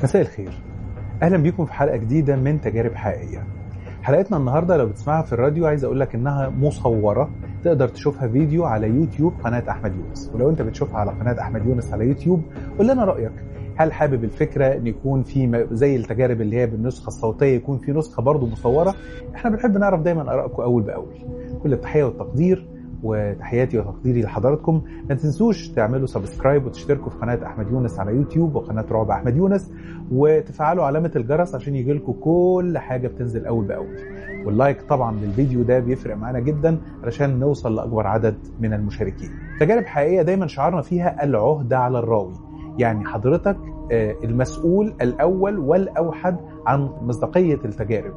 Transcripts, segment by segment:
مساء الخير اهلا بيكم في حلقه جديده من تجارب حقيقيه حلقتنا النهارده لو بتسمعها في الراديو عايز اقول لك انها مصوره تقدر تشوفها فيديو على يوتيوب قناه احمد يونس ولو انت بتشوفها على قناه احمد يونس على يوتيوب قول لنا رايك هل حابب الفكره ان يكون في زي التجارب اللي هي بالنسخه الصوتيه يكون في نسخه برضه مصوره احنا بنحب نعرف دايما ارائكم اول باول كل التحيه والتقدير وتحياتي وتقديري لحضراتكم ما تنسوش تعملوا سبسكرايب وتشتركوا في قناه احمد يونس على يوتيوب وقناه رعب احمد يونس وتفعلوا علامه الجرس عشان يجي لكم كل حاجه بتنزل اول باول واللايك طبعا للفيديو ده بيفرق معانا جدا علشان نوصل لاكبر عدد من المشاركين تجارب حقيقيه دايما شعارنا فيها العهده على الراوي يعني حضرتك المسؤول الاول والاوحد عن مصداقيه التجارب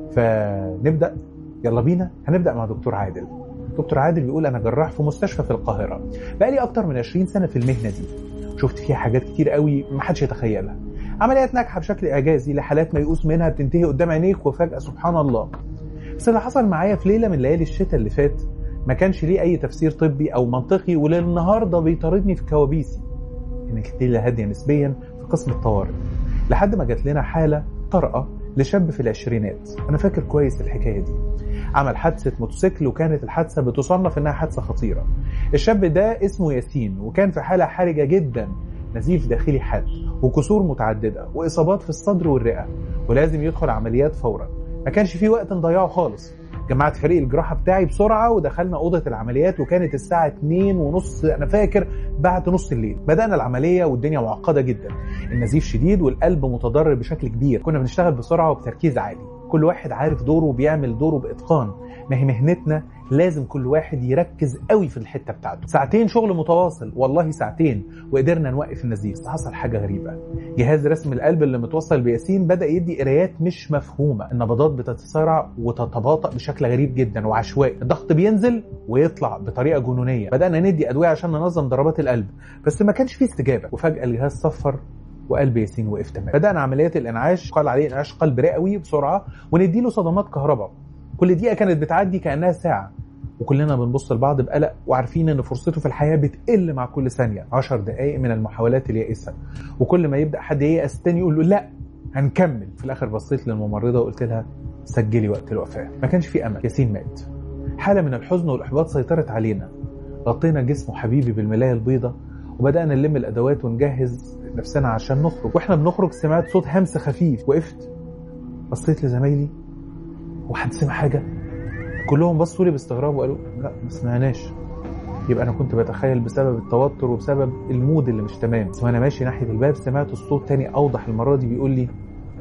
فنبدا يلا بينا هنبدا مع دكتور عادل دكتور عادل بيقول انا جراح في مستشفى في القاهره بقالي اكتر من 20 سنه في المهنه دي شفت فيها حاجات كتير قوي ما حدش يتخيلها عمليات ناجحه بشكل اعجازي لحالات ميؤوس منها بتنتهي قدام عينيك وفجاه سبحان الله بس اللي حصل معايا في ليله من ليالي الشتاء اللي فات ما كانش ليه اي تفسير طبي او منطقي وللنهارده بيطاردني في كوابيسي كانت ليله هاديه نسبيا في قسم الطوارئ لحد ما جات لنا حاله طارئه لشاب في العشرينات انا فاكر كويس الحكايه دي عمل حادثه موتوسيكل وكانت الحادثه بتصنف انها حادثه خطيره الشاب ده اسمه ياسين وكان في حاله حرجه جدا نزيف داخلي حاد وكسور متعدده واصابات في الصدر والرئه ولازم يدخل عمليات فورا ما كانش في وقت نضيعه خالص جمعت فريق الجراحه بتاعي بسرعه ودخلنا اوضه العمليات وكانت الساعه 2 ونص انا فاكر بعد نص الليل بدانا العمليه والدنيا معقده جدا النزيف شديد والقلب متضرر بشكل كبير كنا بنشتغل بسرعه وبتركيز عالي كل واحد عارف دوره وبيعمل دوره باتقان ما هي مهنتنا لازم كل واحد يركز قوي في الحته بتاعته ساعتين شغل متواصل والله ساعتين وقدرنا نوقف النزيف بس حصل حاجه غريبه جهاز رسم القلب اللي متوصل بياسين بدا يدي قرايات مش مفهومه النبضات بتتسارع وتتباطأ بشكل غريب جدا وعشوائي الضغط بينزل ويطلع بطريقه جنونيه بدانا ندي ادويه عشان ننظم ضربات القلب بس ما كانش فيه استجابه وفجاه الجهاز صفر وقلب ياسين وقف تمام بدانا عمليات الانعاش قال عليه انعاش قلب رئوي بسرعه ونديله صدمات كهرباء كل دقيقه كانت بتعدي كانها ساعه وكلنا بنبص لبعض بقلق وعارفين ان فرصته في الحياه بتقل مع كل ثانيه 10 دقائق من المحاولات اليائسه وكل ما يبدا حد ييأس تاني يقول له لا هنكمل في الاخر بصيت للممرضه وقلت لها سجلي وقت الوفاه ما كانش في امل ياسين مات حاله من الحزن والاحباط سيطرت علينا غطينا جسمه حبيبي بالملايه البيضاء وبدانا نلم الادوات ونجهز نفسنا عشان نخرج واحنا بنخرج سمعت صوت همس خفيف وقفت بصيت لزمايلي وحد سمع حاجه كلهم بصوا لي باستغراب وقالوا لا ما سمعناش يبقى انا كنت بتخيل بسبب التوتر وبسبب المود اللي مش تمام بس وانا ماشي ناحيه الباب سمعت الصوت تاني اوضح المره دي بيقول لي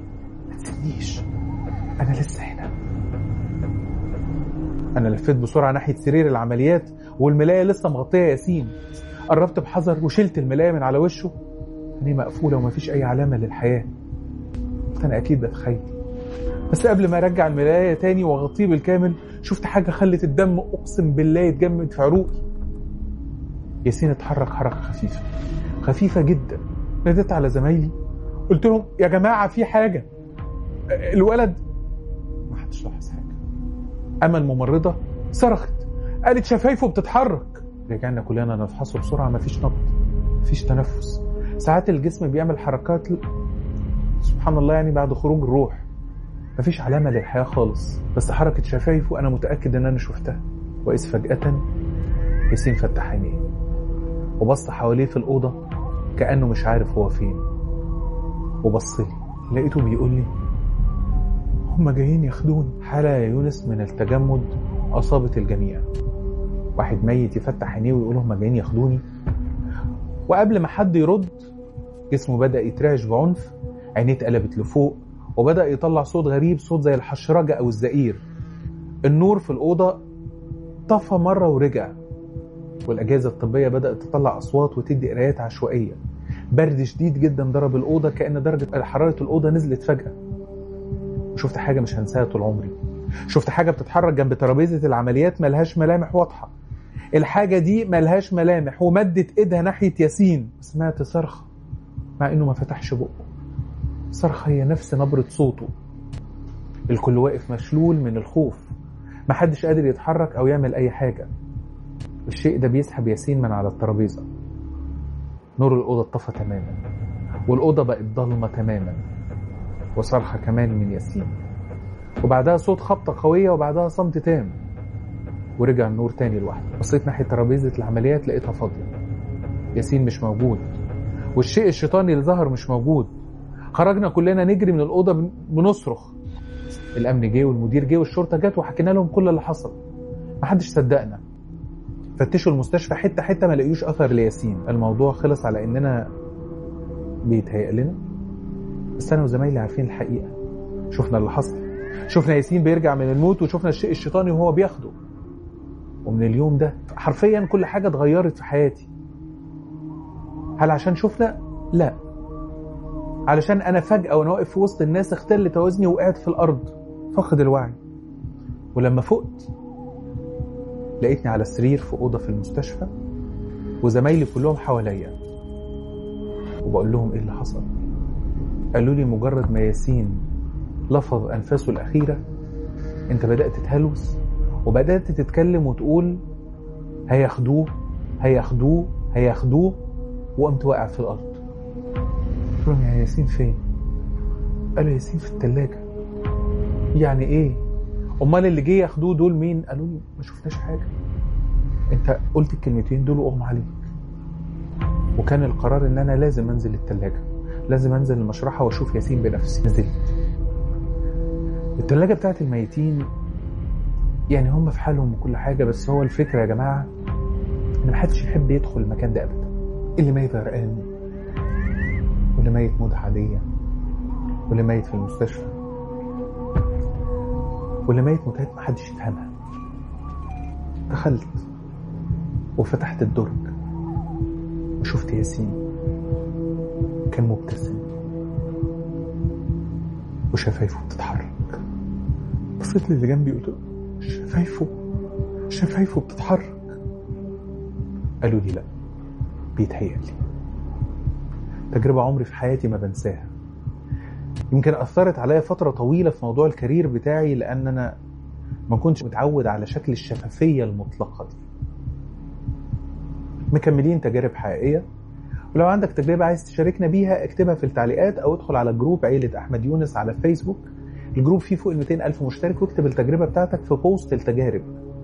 ما تسيبنيش انا لسه هنا انا لفيت بسرعه ناحيه سرير العمليات والملايه لسه مغطيه ياسين قربت بحذر وشلت الملايه من على وشه عينيه مقفوله ومفيش اي علامه للحياه قلت انا اكيد بتخيل بس قبل ما ارجع الملايه تاني واغطيه بالكامل شفت حاجه خلت الدم اقسم بالله يتجمد في عروقي ياسين اتحرك حركه خفيفه خفيفه جدا ناديت على زمايلي قلت لهم يا جماعه في حاجه الولد ما حدش لاحظ حاجه اما الممرضه صرخت قالت شفايفه بتتحرك رجعنا كلنا نفحصه بسرعه مفيش نبض مفيش تنفس ساعات الجسم بيعمل حركات سبحان الله يعني بعد خروج الروح مفيش علامة للحياة خالص بس حركة شفايفه أنا متأكد إن أنا شفتها وإذ فجأة ياسين فتح عينيه وبص حواليه في الأوضة كأنه مش عارف هو فين وبص لي لقيته بيقول لي هما جايين ياخدوني حالة يا يونس من التجمد أصابت الجميع واحد ميت يفتح عينيه ويقول هما جايين ياخدوني وقبل ما حد يرد جسمه بدأ يترعش بعنف عينيه اتقلبت لفوق وبدأ يطلع صوت غريب صوت زي الحشرجة أو الزئير النور في الأوضة طفى مرة ورجع والأجهزة الطبية بدأت تطلع أصوات وتدي قرايات عشوائية برد شديد جدا ضرب الأوضة كأن درجة حرارة الأوضة نزلت فجأة وشفت حاجة مش هنساها طول عمري شفت حاجة بتتحرك جنب ترابيزة العمليات ملهاش ملامح واضحة الحاجة دي ملهاش ملامح ومدت ايدها ناحية ياسين سمعت صرخة مع انه ما فتحش بقه صرخة هي نفس نبرة صوته الكل واقف مشلول من الخوف محدش قادر يتحرك أو يعمل أي حاجة الشيء ده بيسحب ياسين من على الترابيزة نور الأوضة اتطفى تماما والأوضة بقت ضلمة تماما وصرخة كمان من ياسين وبعدها صوت خبطة قوية وبعدها صمت تام ورجع النور تاني لوحده بصيت ناحية ترابيزة العمليات لقيتها فاضية ياسين مش موجود والشيء الشيطاني اللي ظهر مش موجود خرجنا كلنا نجري من الأوضة بنصرخ الأمن جه والمدير جه والشرطة جت وحكينا لهم كل اللي حصل محدش صدقنا فتشوا المستشفى حته حته ما لقيوش اثر لياسين الموضوع خلص على اننا بيتهيأ لنا بس انا وزمايلي عارفين الحقيقه شفنا اللي حصل شفنا ياسين بيرجع من الموت وشفنا الشيء الشيطاني وهو بياخده ومن اليوم ده حرفيا كل حاجه اتغيرت في حياتي هل عشان شفنا لا علشان انا فجاه وانا واقف في وسط الناس اختل توازني وقعت في الارض فقد الوعي ولما فقت لقيتني على سرير في أوضة في المستشفى وزمايلي كلهم حواليا وبقول لهم إيه اللي حصل قالوا لي مجرد ما ياسين لفظ أنفاسه الأخيرة أنت بدأت تتهلوس وبدأت تتكلم وتقول هياخدوه هياخدوه هياخدوه وقمت واقع في الأرض قلت لهم يا ياسين فين؟ قالوا ياسين في التلاجة يعني إيه؟ امال اللي جه ياخدوه دول مين قالوا لي ما شفناش حاجه انت قلت الكلمتين دول واغمى عليك وكان القرار ان انا لازم انزل التلاجة لازم انزل المشرحه واشوف ياسين بنفسي نزلت التلاجة بتاعت الميتين يعني هم في حالهم وكل حاجه بس هو الفكره يا جماعه ان محدش يحب يدخل المكان ده ابدا اللي ميت غرقان واللي ميت موتة عادية واللي ميت في المستشفى واللي ميت موتات محدش يفهمها دخلت وفتحت الدرج وشفت ياسين كان مبتسم وشفايفه بتتحرك بصيت للي جنبي قلت له شفايفه شفايفه بتتحرك قالوا لي لا بيتهيألي تجربة عمري في حياتي ما بنساها يمكن أثرت عليا فترة طويلة في موضوع الكارير بتاعي لأن أنا ما كنتش متعود على شكل الشفافية المطلقة دي مكملين تجارب حقيقية ولو عندك تجربة عايز تشاركنا بيها اكتبها في التعليقات أو ادخل على جروب عيلة أحمد يونس على فيسبوك الجروب فيه فوق ال 200 ألف مشترك واكتب التجربة بتاعتك في بوست التجارب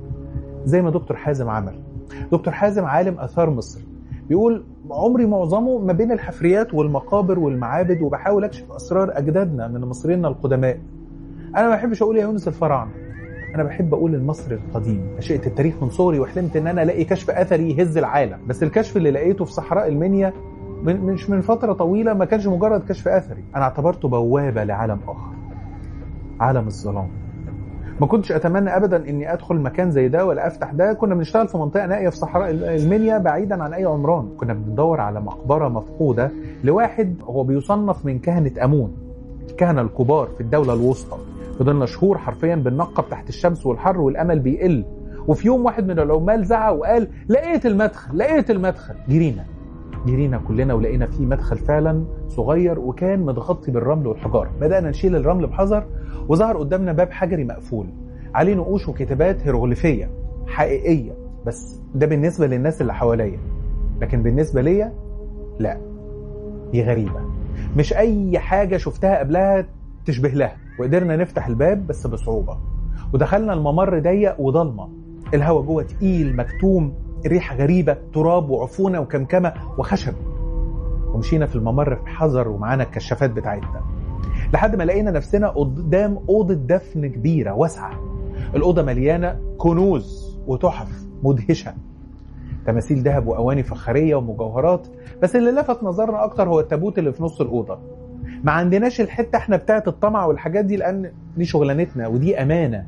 زي ما دكتور حازم عمل دكتور حازم عالم آثار مصر بيقول عمري معظمه ما بين الحفريات والمقابر والمعابد وبحاول اكشف اسرار اجدادنا من مصرينا القدماء انا ما بحبش اقول يا يونس الفراعنه انا بحب اقول المصري القديم عشقت التاريخ من صغري وحلمت ان انا الاقي كشف اثري يهز العالم بس الكشف اللي لقيته في صحراء المنيا من مش من فتره طويله ما كانش مجرد كشف اثري انا اعتبرته بوابه لعالم اخر عالم الظلام ما كنتش اتمنى ابدا اني ادخل مكان زي ده ولا افتح ده كنا بنشتغل في منطقه نائيه في صحراء المنيا بعيدا عن اي عمران كنا بندور على مقبره مفقوده لواحد هو بيصنف من كهنه امون الكهنه الكبار في الدوله الوسطى فضلنا شهور حرفيا بننقب تحت الشمس والحر والامل بيقل وفي يوم واحد من العمال زعق وقال لقيت المدخل لقيت المدخل جرينا جرينا كلنا ولقينا فيه مدخل فعلا صغير وكان متغطي بالرمل والحجاره بدانا نشيل الرمل بحذر وظهر قدامنا باب حجري مقفول عليه نقوش وكتابات هيروغليفيه حقيقيه بس ده بالنسبه للناس اللي حواليا لكن بالنسبه ليا لا دي غريبه مش اي حاجه شفتها قبلها تشبه لها وقدرنا نفتح الباب بس بصعوبه ودخلنا الممر ضيق وضلمه الهواء جوه تقيل مكتوم الريحه غريبه تراب وعفونه وكمكمه وخشب ومشينا في الممر بحذر ومعانا الكشافات بتاعتنا لحد ما لقينا نفسنا قدام اوضه دفن كبيره واسعه الاوضه مليانه كنوز وتحف مدهشه تماثيل ذهب واواني فخاريه ومجوهرات بس اللي لفت نظرنا اكتر هو التابوت اللي في نص الاوضه ما عندناش الحته احنا بتاعت الطمع والحاجات دي لان دي شغلانتنا ودي امانه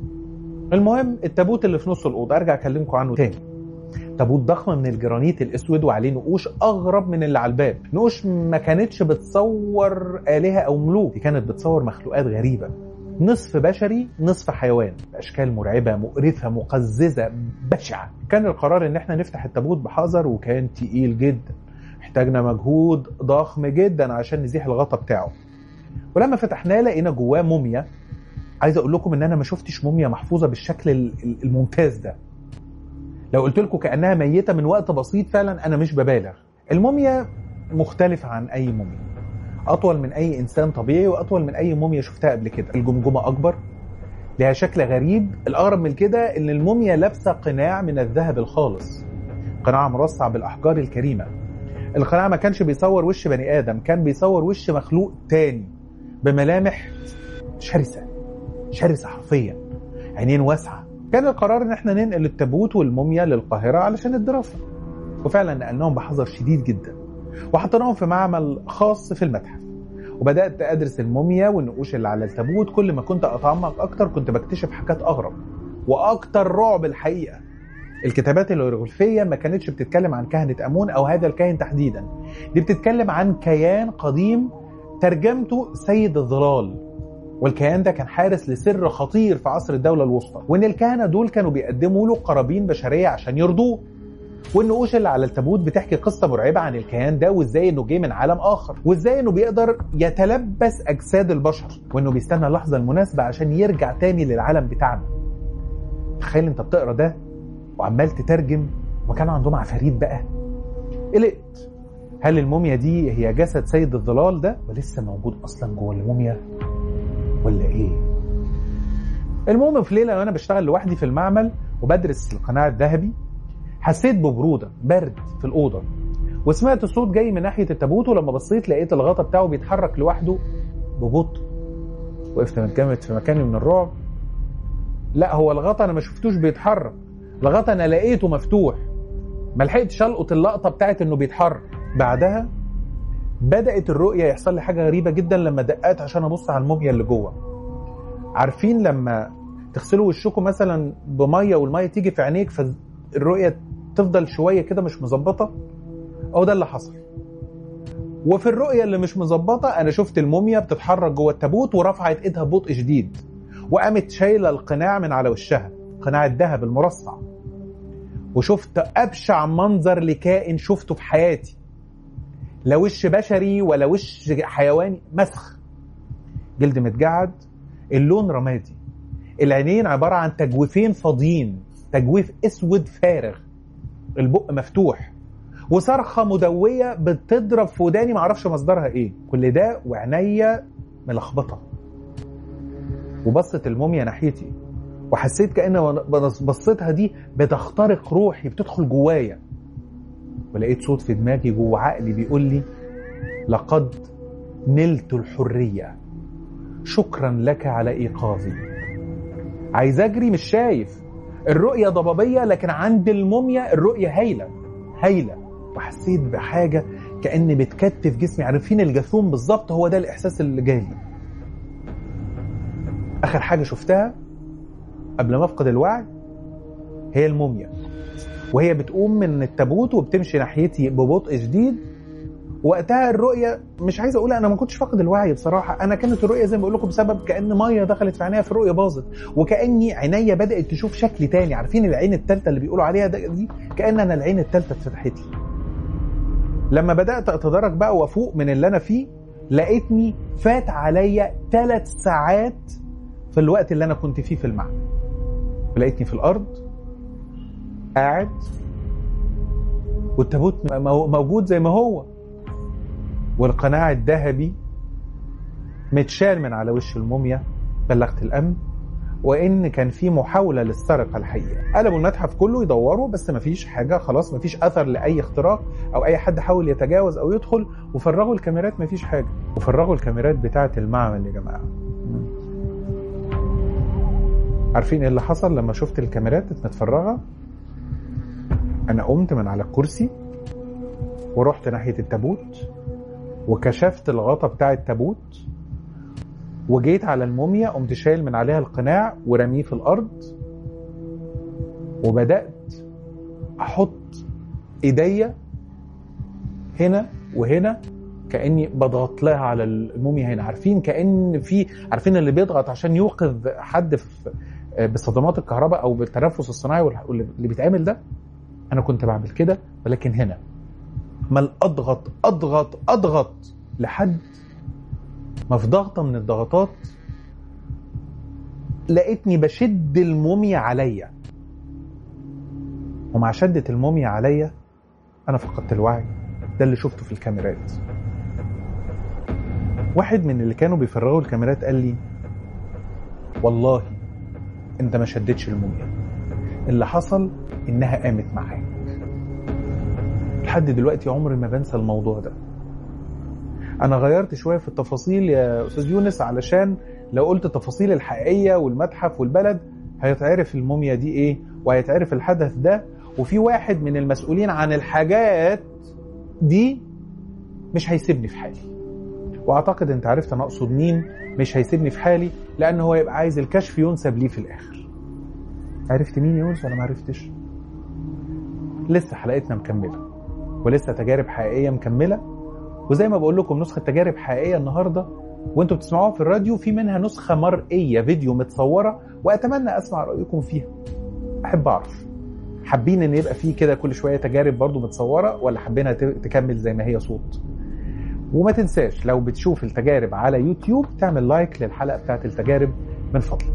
المهم التابوت اللي في نص الاوضه ارجع اكلمكم عنه تاني تابوت ضخم من الجرانيت الاسود وعليه نقوش اغرب من اللي على الباب نقوش ما كانتش بتصور الهه او ملوك دي كانت بتصور مخلوقات غريبه نصف بشري نصف حيوان اشكال مرعبه مقرفه مقززه بشعه كان القرار ان احنا نفتح التابوت بحذر وكان تقيل جدا احتاجنا مجهود ضخم جدا عشان نزيح الغطا بتاعه ولما فتحناه لقينا جواه موميا عايز اقول لكم ان انا ما شفتش موميا محفوظه بالشكل الممتاز ده لو قلت لكم كانها ميته من وقت بسيط فعلا انا مش ببالغ الموميا مختلفة عن أي موميا أطول من أي إنسان طبيعي وأطول من أي موميا شفتها قبل كده الجمجمة أكبر لها شكل غريب الأغرب من كده إن الموميا لابسة قناع من الذهب الخالص قناع مرصع بالأحجار الكريمة القناع ما كانش بيصور وش بني آدم كان بيصور وش مخلوق تاني بملامح شرسة شرسة حرفيا عينين واسعة كان القرار ان احنا ننقل التابوت والموميا للقاهرة علشان الدراسة وفعلا نقلناهم بحذر شديد جدا وحطيناهم في معمل خاص في المتحف وبدات ادرس الموميا والنقوش اللي على التابوت كل ما كنت اتعمق اكتر كنت بكتشف حاجات اغرب واكتر رعب الحقيقه الكتابات الهيروغليفيه ما كانتش بتتكلم عن كهنه امون او هذا الكاهن تحديدا دي بتتكلم عن كيان قديم ترجمته سيد الظلال والكيان ده كان حارس لسر خطير في عصر الدوله الوسطى وان الكهنه دول كانوا بيقدموا له قرابين بشريه عشان يرضوه والنقوش اللي على التابوت بتحكي قصه مرعبه عن الكيان ده وازاي انه جه من عالم اخر وازاي انه بيقدر يتلبس اجساد البشر وانه بيستنى اللحظه المناسبه عشان يرجع تاني للعالم بتاعنا تخيل انت بتقرا ده وعمال تترجم وكان عندهم عفاريت بقى قلقت هل الموميا دي هي جسد سيد الظلال ده ولسه موجود اصلا جوه الموميا ولا ايه المهم في ليله وانا بشتغل لوحدي في المعمل وبدرس القناع الذهبي حسيت ببروده برد في الاوضه وسمعت صوت جاي من ناحيه التابوت ولما بصيت لقيت الغطا بتاعه بيتحرك لوحده ببطء وقفت متجمد في مكاني من الرعب لا هو الغطا انا ما شفتوش بيتحرك الغطا انا لقيته مفتوح ما لحقتش القط اللقطه بتاعت انه بيتحرك بعدها بدات الرؤيه يحصل لي حاجه غريبه جدا لما دققت عشان ابص على الموميا اللي جوه عارفين لما تغسلوا وشكم مثلا بميه والميه تيجي في عينيك فالرؤيه تفضل شويه كده مش مظبطه او ده اللي حصل وفي الرؤيه اللي مش مظبطه انا شفت الموميا بتتحرك جوه التابوت ورفعت ايدها ببطء شديد وقامت شايله القناع من على وشها قناع الذهب المرصع وشفت ابشع منظر لكائن شفته في حياتي لا وش بشري ولا وش حيواني مسخ جلد متجعد اللون رمادي العينين عباره عن تجويفين فاضيين تجويف اسود فارغ البق مفتوح وصرخه مدويه بتضرب في وداني معرفش مصدرها ايه كل ده وعينيا ملخبطه وبصت الموميا ناحيتي وحسيت كأن بصيتها دي بتخترق روحي بتدخل جوايا ولقيت صوت في دماغي جوه عقلي بيقول لي لقد نلت الحرية شكرا لك على إيقاظي عايز أجري مش شايف الرؤية ضبابية لكن عند الموميا الرؤية هايلة هايلة وحسيت بحاجة كأن بتكتف جسمي عارفين الجاثوم بالظبط هو ده الإحساس اللي جالي آخر حاجة شفتها قبل ما افقد الوعي هي الموميا وهي بتقوم من التابوت وبتمشي ناحيتي ببطء شديد وقتها الرؤيه مش عايز اقول انا ما كنتش فاقد الوعي بصراحه انا كانت الرؤيه زي ما بقول لكم بسبب كان ميه دخلت في عينيا في الرؤيه باظت وكاني عينيا بدات تشوف شكل تاني عارفين العين الثالثه اللي بيقولوا عليها دي كان انا العين الثالثه اتفتحت لي لما بدات اتدرج بقى وافوق من اللي انا فيه لقيتني فات عليا ثلاث ساعات في الوقت اللي انا كنت فيه في المعمل ولقيتني في الارض قاعد والتابوت موجود زي ما هو والقناع الذهبي متشال من على وش الموميا بلغت الامن وان كان في محاوله للسرقه الحقيقه قلبوا المتحف كله يدوروا بس مفيش حاجه خلاص مفيش اثر لاي اختراق او اي حد حاول يتجاوز او يدخل وفرغوا الكاميرات مفيش حاجه وفرغوا الكاميرات بتاعه المعمل يا جماعه عارفين ايه اللي حصل لما شفت الكاميرات متفرغه انا قمت من على الكرسي ورحت ناحيه التابوت وكشفت الغطا بتاع التابوت وجيت على الموميا قمت شايل من عليها القناع ورميه في الارض وبدات احط ايديا هنا وهنا كاني بضغط لها على الموميا هنا عارفين كان في عارفين اللي بيضغط عشان يوقظ حد في بصدمات الكهرباء او بالتنفس الصناعي اللي بيتعمل ده انا كنت بعمل كده ولكن هنا عمال اضغط اضغط اضغط لحد ما في ضغطه من الضغطات لقيتني بشد الموميا عليا ومع شدة الموميا عليا انا فقدت الوعي ده اللي شفته في الكاميرات واحد من اللي كانوا بيفرغوا الكاميرات قال لي والله انت ما شدتش الموميا اللي حصل انها قامت معاك لحد دلوقتي عمري ما بنسى الموضوع ده انا غيرت شويه في التفاصيل يا استاذ يونس علشان لو قلت التفاصيل الحقيقيه والمتحف والبلد هيتعرف الموميا دي ايه وهيتعرف الحدث ده وفي واحد من المسؤولين عن الحاجات دي مش هيسيبني في حالي واعتقد انت عرفت انا اقصد مين مش هيسيبني في حالي لان هو يبقى عايز الكشف ينسب ليه في الاخر عرفت مين يا يونس ولا ما عرفتش لسه حلقتنا مكمله ولسه تجارب حقيقيه مكمله وزي ما بقول لكم نسخه تجارب حقيقيه النهارده وانتوا بتسمعوها في الراديو في منها نسخه مرئيه فيديو متصوره واتمنى اسمع رايكم فيها احب اعرف حابين ان يبقى فيه كده كل شويه تجارب برضو متصوره ولا حابينها تكمل زي ما هي صوت وما تنساش لو بتشوف التجارب على يوتيوب تعمل لايك للحلقه بتاعت التجارب من فضلك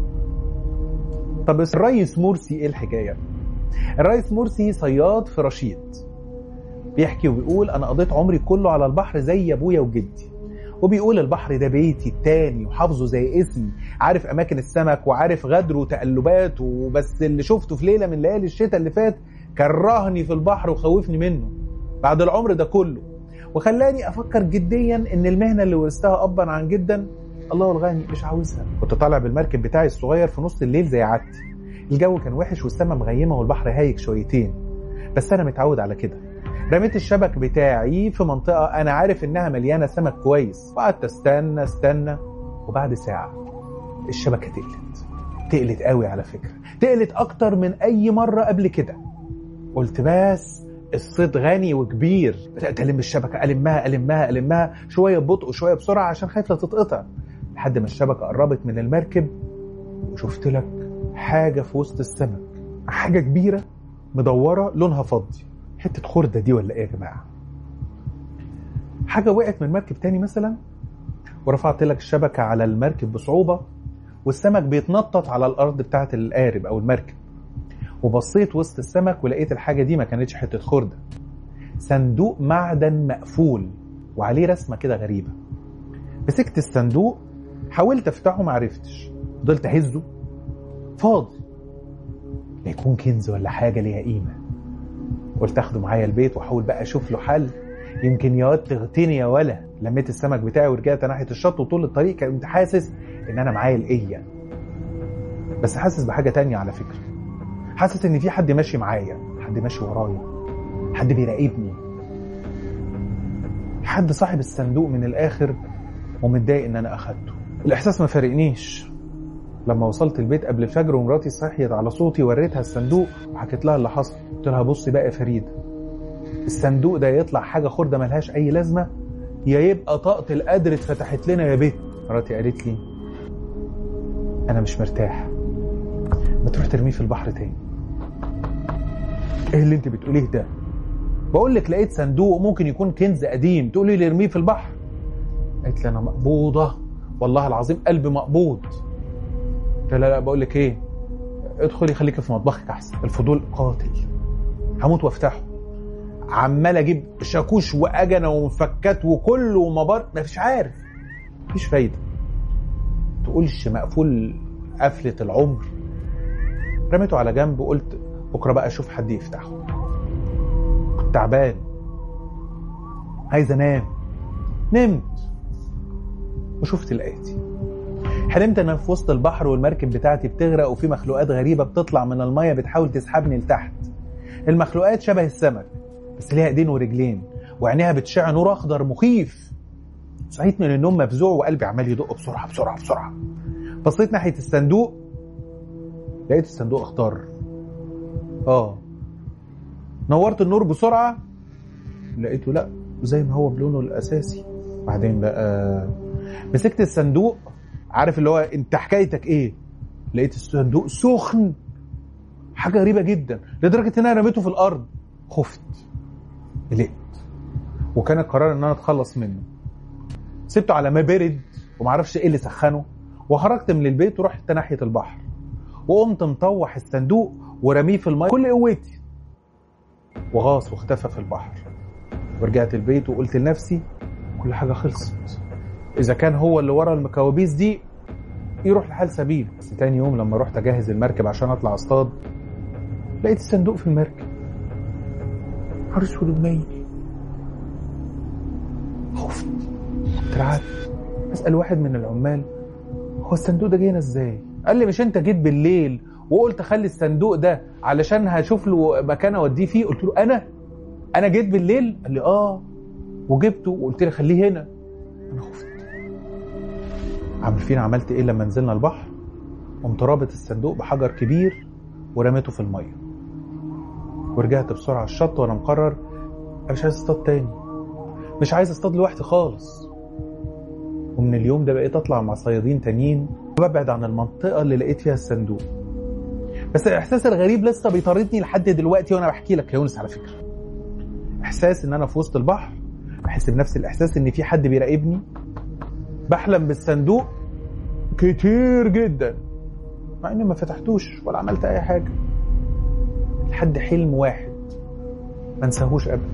طب الريس مرسي ايه الحكايه الريس مرسي صياد في رشيد بيحكي وبيقول انا قضيت عمري كله على البحر زي ابويا وجدي وبيقول البحر ده بيتي التاني وحافظه زي اسمي عارف اماكن السمك وعارف غدره وتقلباته وبس اللي شفته في ليله من ليالي الشتاء اللي فات كرهني في البحر وخوفني منه بعد العمر ده كله وخلاني افكر جديا ان المهنه اللي ورثتها ابا عن جدا الله الغني مش عاوزها كنت طالع بالمركب بتاعي الصغير في نص الليل زي عادتي الجو كان وحش والسما مغيمه والبحر هايج شويتين بس انا متعود على كده رميت الشبك بتاعي في منطقة أنا عارف إنها مليانة سمك كويس وقعدت استنى استنى وبعد ساعة الشبكة تقلت تقلت قوي على فكرة تقلت أكتر من أي مرة قبل كده قلت بس الصيد غني وكبير بدأت ألم الشبكة ألمها ألمها ألمها شوية ببطء وشوية بسرعة عشان خايف لا تتقطع لحد ما الشبكة قربت من المركب وشفت لك حاجة في وسط السمك حاجة كبيرة مدورة لونها فضي حته خرده دي ولا ايه يا جماعه حاجه وقعت من مركب تاني مثلا ورفعت لك الشبكه على المركب بصعوبه والسمك بيتنطط على الارض بتاعه القارب او المركب وبصيت وسط السمك ولقيت الحاجه دي ما كانتش حته خرده صندوق معدن مقفول وعليه رسمه كده غريبه مسكت الصندوق حاولت افتحه ما عرفتش فضلت اهزه فاضي لا يكون كنز ولا حاجه ليها قيمه قلت اخده معايا البيت واحاول بقى اشوف له حل يمكن يا واد تغتني يا ولا لميت السمك بتاعي ورجعت ناحيه الشط وطول الطريق كنت حاسس ان انا معايا القيه بس حاسس بحاجه تانية على فكره حاسس ان في حد ماشي معايا حد ماشي ورايا حد بيراقبني حد صاحب الصندوق من الاخر ومتضايق ان انا اخدته الاحساس ما فارقنيش لما وصلت البيت قبل الفجر ومراتي صحيت على صوتي وريتها الصندوق وحكيت لها اللي حصل قلت لها بصي بقى يا فريده الصندوق ده يطلع حاجه خرده ملهاش اي لازمه يا يبقى طاقه القدر اتفتحت لنا يا بيت مراتي قالت لي انا مش مرتاح ما تروح ترميه في البحر تاني ايه اللي انت بتقوليه ده بقول لك لقيت صندوق ممكن يكون كنز قديم تقولي لي ارميه في البحر قالت لي انا مقبوضه والله العظيم قلبي مقبوض قلت لا لا بقول لك ايه ادخلي خليكي في مطبخك احسن الفضول قاتل هموت وافتحه عمال اجيب شاكوش واجنه ومفكات وكله ومبار مفيش عارف مفيش فايده تقولش مقفول قفله العمر رميته على جنب وقلت بكره بقى اشوف حد يفتحه كنت تعبان عايز انام نمت وشفت الاتي حلمت ان في وسط البحر والمركب بتاعتي بتغرق وفي مخلوقات غريبه بتطلع من الميه بتحاول تسحبني لتحت المخلوقات شبه السمك بس ليها ايدين ورجلين وعينيها بتشع نور اخضر مخيف صحيت من النوم مفزوع وقلبي عمال يدق بسرعه بسرعه بسرعه بصيت ناحيه الصندوق لقيت الصندوق اخضر اه نورت النور بسرعه لقيته لا زي ما هو بلونه الاساسي بعدين بقى مسكت الصندوق عارف اللي هو انت حكايتك ايه لقيت الصندوق سخن حاجه غريبه جدا لدرجه ان انا رميته في الارض خفت قلقت وكان القرار ان انا اتخلص منه سبته على ما برد ومعرفش ايه اللي سخنه وخرجت من البيت ورحت ناحيه البحر وقمت مطوح الصندوق ورميه في الميه كل قوتي وغاص واختفى في البحر ورجعت البيت وقلت لنفسي كل حاجه خلصت اذا كان هو اللي ورا المكوابيس دي يروح لحال سبيل بس تاني يوم لما رحت اجهز المركب عشان اطلع اصطاد لقيت الصندوق في المركب نهار اسود ومنيل خفت اترعبت اسال واحد من العمال هو الصندوق ده جاينا ازاي قال لي مش انت جيت بالليل وقلت اخلي الصندوق ده علشان هشوف له مكان اوديه فيه قلت له انا انا جيت بالليل قال لي اه وجبته وقلت لي خليه هنا انا خفت عارفين عملت ايه لما نزلنا البحر قمت رابط الصندوق بحجر كبير ورميته في الميه ورجعت بسرعه على الشط وانا مقرر انا مش عايز اصطاد تاني مش عايز اصطاد لوحدي خالص ومن اليوم ده بقيت اطلع مع صيادين تانيين وببعد عن المنطقه اللي لقيت فيها الصندوق بس الاحساس الغريب لسه بيطاردني لحد دلوقتي وانا بحكي لك يا يونس على فكره احساس ان انا في وسط البحر بحس بنفس الاحساس ان في حد بيراقبني بحلم بالصندوق كتير جدا مع اني ما فتحتوش ولا عملت اي حاجه لحد حلم واحد ما انساهوش ابدا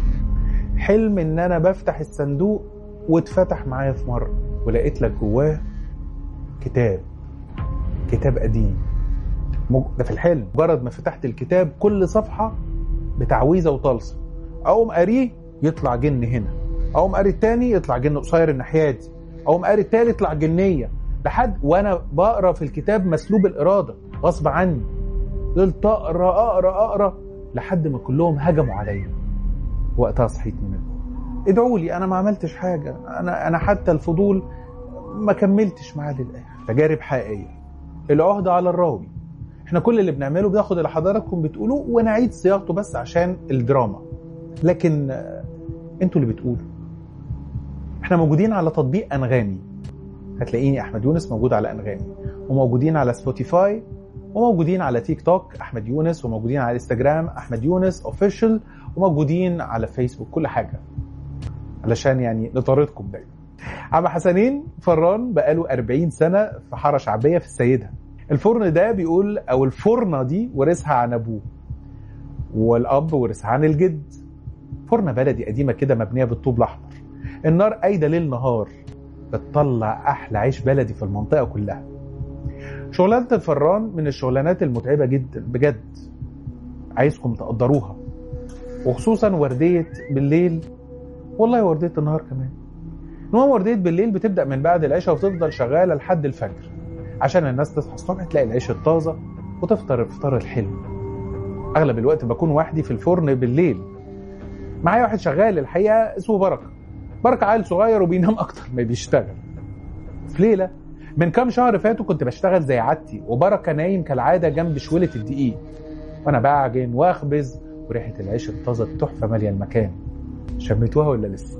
حلم ان انا بفتح الصندوق واتفتح معايا في مره ولقيت لك جواه كتاب كتاب قديم ده في الحلم مجرد ما فتحت الكتاب كل صفحه بتعويذه وطلسم اقوم قاريه يطلع جن هنا اقوم قاري التاني يطلع جن قصير الناحيه دي اقوم قاري التالت يطلع جنيه لحد وانا بقرا في الكتاب مسلوب الاراده غصب عني فضلت اقرا اقرا اقرا لحد ما كلهم هجموا عليا وقتها صحيت منهم ادعوا لي انا ما عملتش حاجه انا انا حتى الفضول ما كملتش معاه للاخر تجارب حقيقيه العهده على الراوي احنا كل اللي بنعمله بناخد اللي حضراتكم بتقولوه ونعيد صياغته بس عشان الدراما لكن انتوا اللي بتقولوا احنا موجودين على تطبيق انغامي هتلاقيني احمد يونس موجود على انغامي وموجودين على سبوتيفاي وموجودين على تيك توك احمد يونس وموجودين على انستجرام احمد يونس اوفيشال وموجودين على فيسبوك كل حاجه علشان يعني نطاردكم دايما عم حسنين فران بقاله 40 سنه في حاره شعبيه في السيده الفرن ده بيقول او الفرنه دي ورثها عن ابوه والاب ورثها عن الجد فرنه بلدي قديمه كده مبنيه بالطوب الاحمر النار قايده ليل نهار بتطلع احلى عيش بلدي في المنطقه كلها شغلانه الفران من الشغلانات المتعبه جدا بجد عايزكم تقدروها وخصوصا ورديه بالليل والله ورديه النهار كمان المهم ورديه بالليل بتبدا من بعد العشاء وتفضل شغاله لحد الفجر عشان الناس تصحى الصبح تلاقي العيش الطازه وتفطر الفطار الحلو اغلب الوقت بكون وحدي في الفرن بالليل معايا واحد شغال الحقيقه اسمه بركه بركه عيل صغير وبينام اكتر ما بيشتغل في ليله من كام شهر فاتوا كنت بشتغل زي عادتي وبركه نايم كالعاده جنب شوله الدقيق وانا بعجن واخبز وريحه العيش الطازه التحفه ماليه المكان شميتوها ولا لسه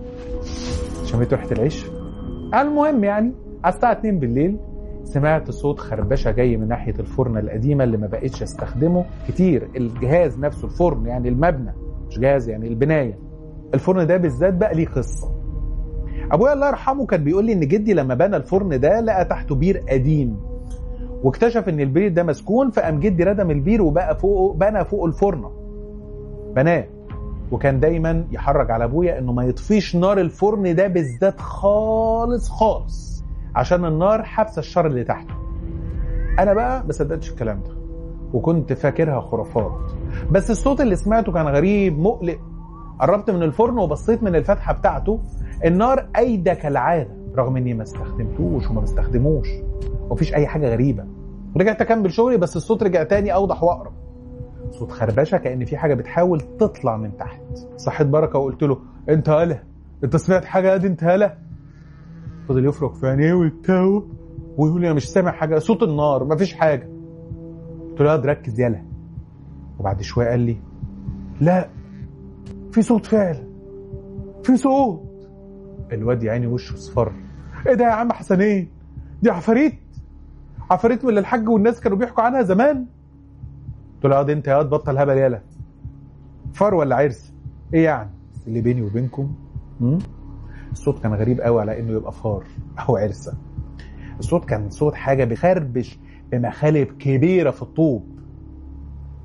شميتوا ريحه العيش المهم يعني على الساعه 2 بالليل سمعت صوت خربشه جاي من ناحيه الفرن القديمه اللي ما بقتش استخدمه كتير الجهاز نفسه الفرن يعني المبنى مش جهاز يعني البنايه الفرن ده بالذات بقى ليه قصه ابويا الله يرحمه كان بيقول لي ان جدي لما بنى الفرن ده لقى تحته بير قديم واكتشف ان البير ده مسكون فقام جدي ردم البير وبقى فوقه بنى فوق الفرنه بناه وكان دايما يحرج على ابويا انه ما يطفيش نار الفرن ده بالذات خالص خالص عشان النار حابسه الشر اللي تحته انا بقى ما صدقتش الكلام ده وكنت فاكرها خرافات بس الصوت اللي سمعته كان غريب مقلق قربت من الفرن وبصيت من الفتحه بتاعته النار قايده كالعاده رغم اني ما استخدمتوش وما بستخدموش ومفيش اي حاجه غريبه ورجعت اكمل شغلي بس الصوت رجع تاني اوضح واقرب صوت خربشه كان في حاجه بتحاول تطلع من تحت صحيت بركه وقلت له انت هلا انت سمعت حاجه دي انت هلا فضل يفرك في عينيه ويتاوب ويقول لي انا مش سامع حاجه صوت النار مفيش حاجه قلت له ركز يلا وبعد شويه قال لي لا في صوت فعلا في صوت الواد يا عيني وشه اصفر ايه ده يا عم حسنين دي عفاريت عفاريت من اللي الحاج والناس كانوا بيحكوا عنها زمان قلت له ياض انت ياض بطل هبل يالا فار ولا عرس ايه يعني اللي بيني وبينكم م? الصوت كان غريب قوي على انه يبقى فار او عرسه الصوت كان صوت حاجه بخربش بمخالب كبيره في الطوب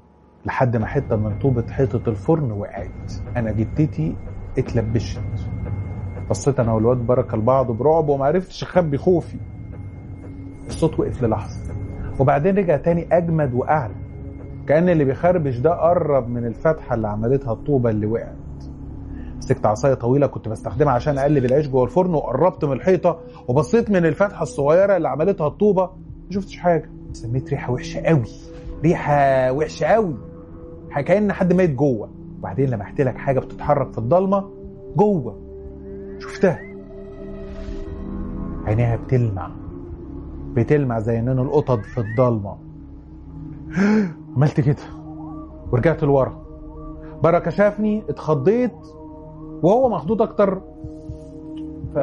لحد ما حته من طوبه حيطه الفرن وقعت انا جدتي اتلبشت بصيت انا والواد بركه لبعض برعب وما عرفتش اخبي خوفي الصوت وقف للحظه وبعدين رجع تاني اجمد واعلى كان اللي بيخربش ده قرب من الفتحه اللي عملتها الطوبه اللي وقعت مسكت عصايه طويله كنت بستخدمها عشان اقلب العيش جوه الفرن وقربت من الحيطه وبصيت من الفتحه الصغيره اللي عملتها الطوبه ما شفتش حاجه سميت ريحه وحشه قوي ريحه وحشه قوي كان حد ميت جوه وبعدين لمحت لك حاجه بتتحرك في الضلمه جوه شفتها عينيها بتلمع بتلمع زي اننا القطط في الضلمه عملت كده ورجعت لورا بركه شافني اتخضيت وهو مخضوض اكتر ف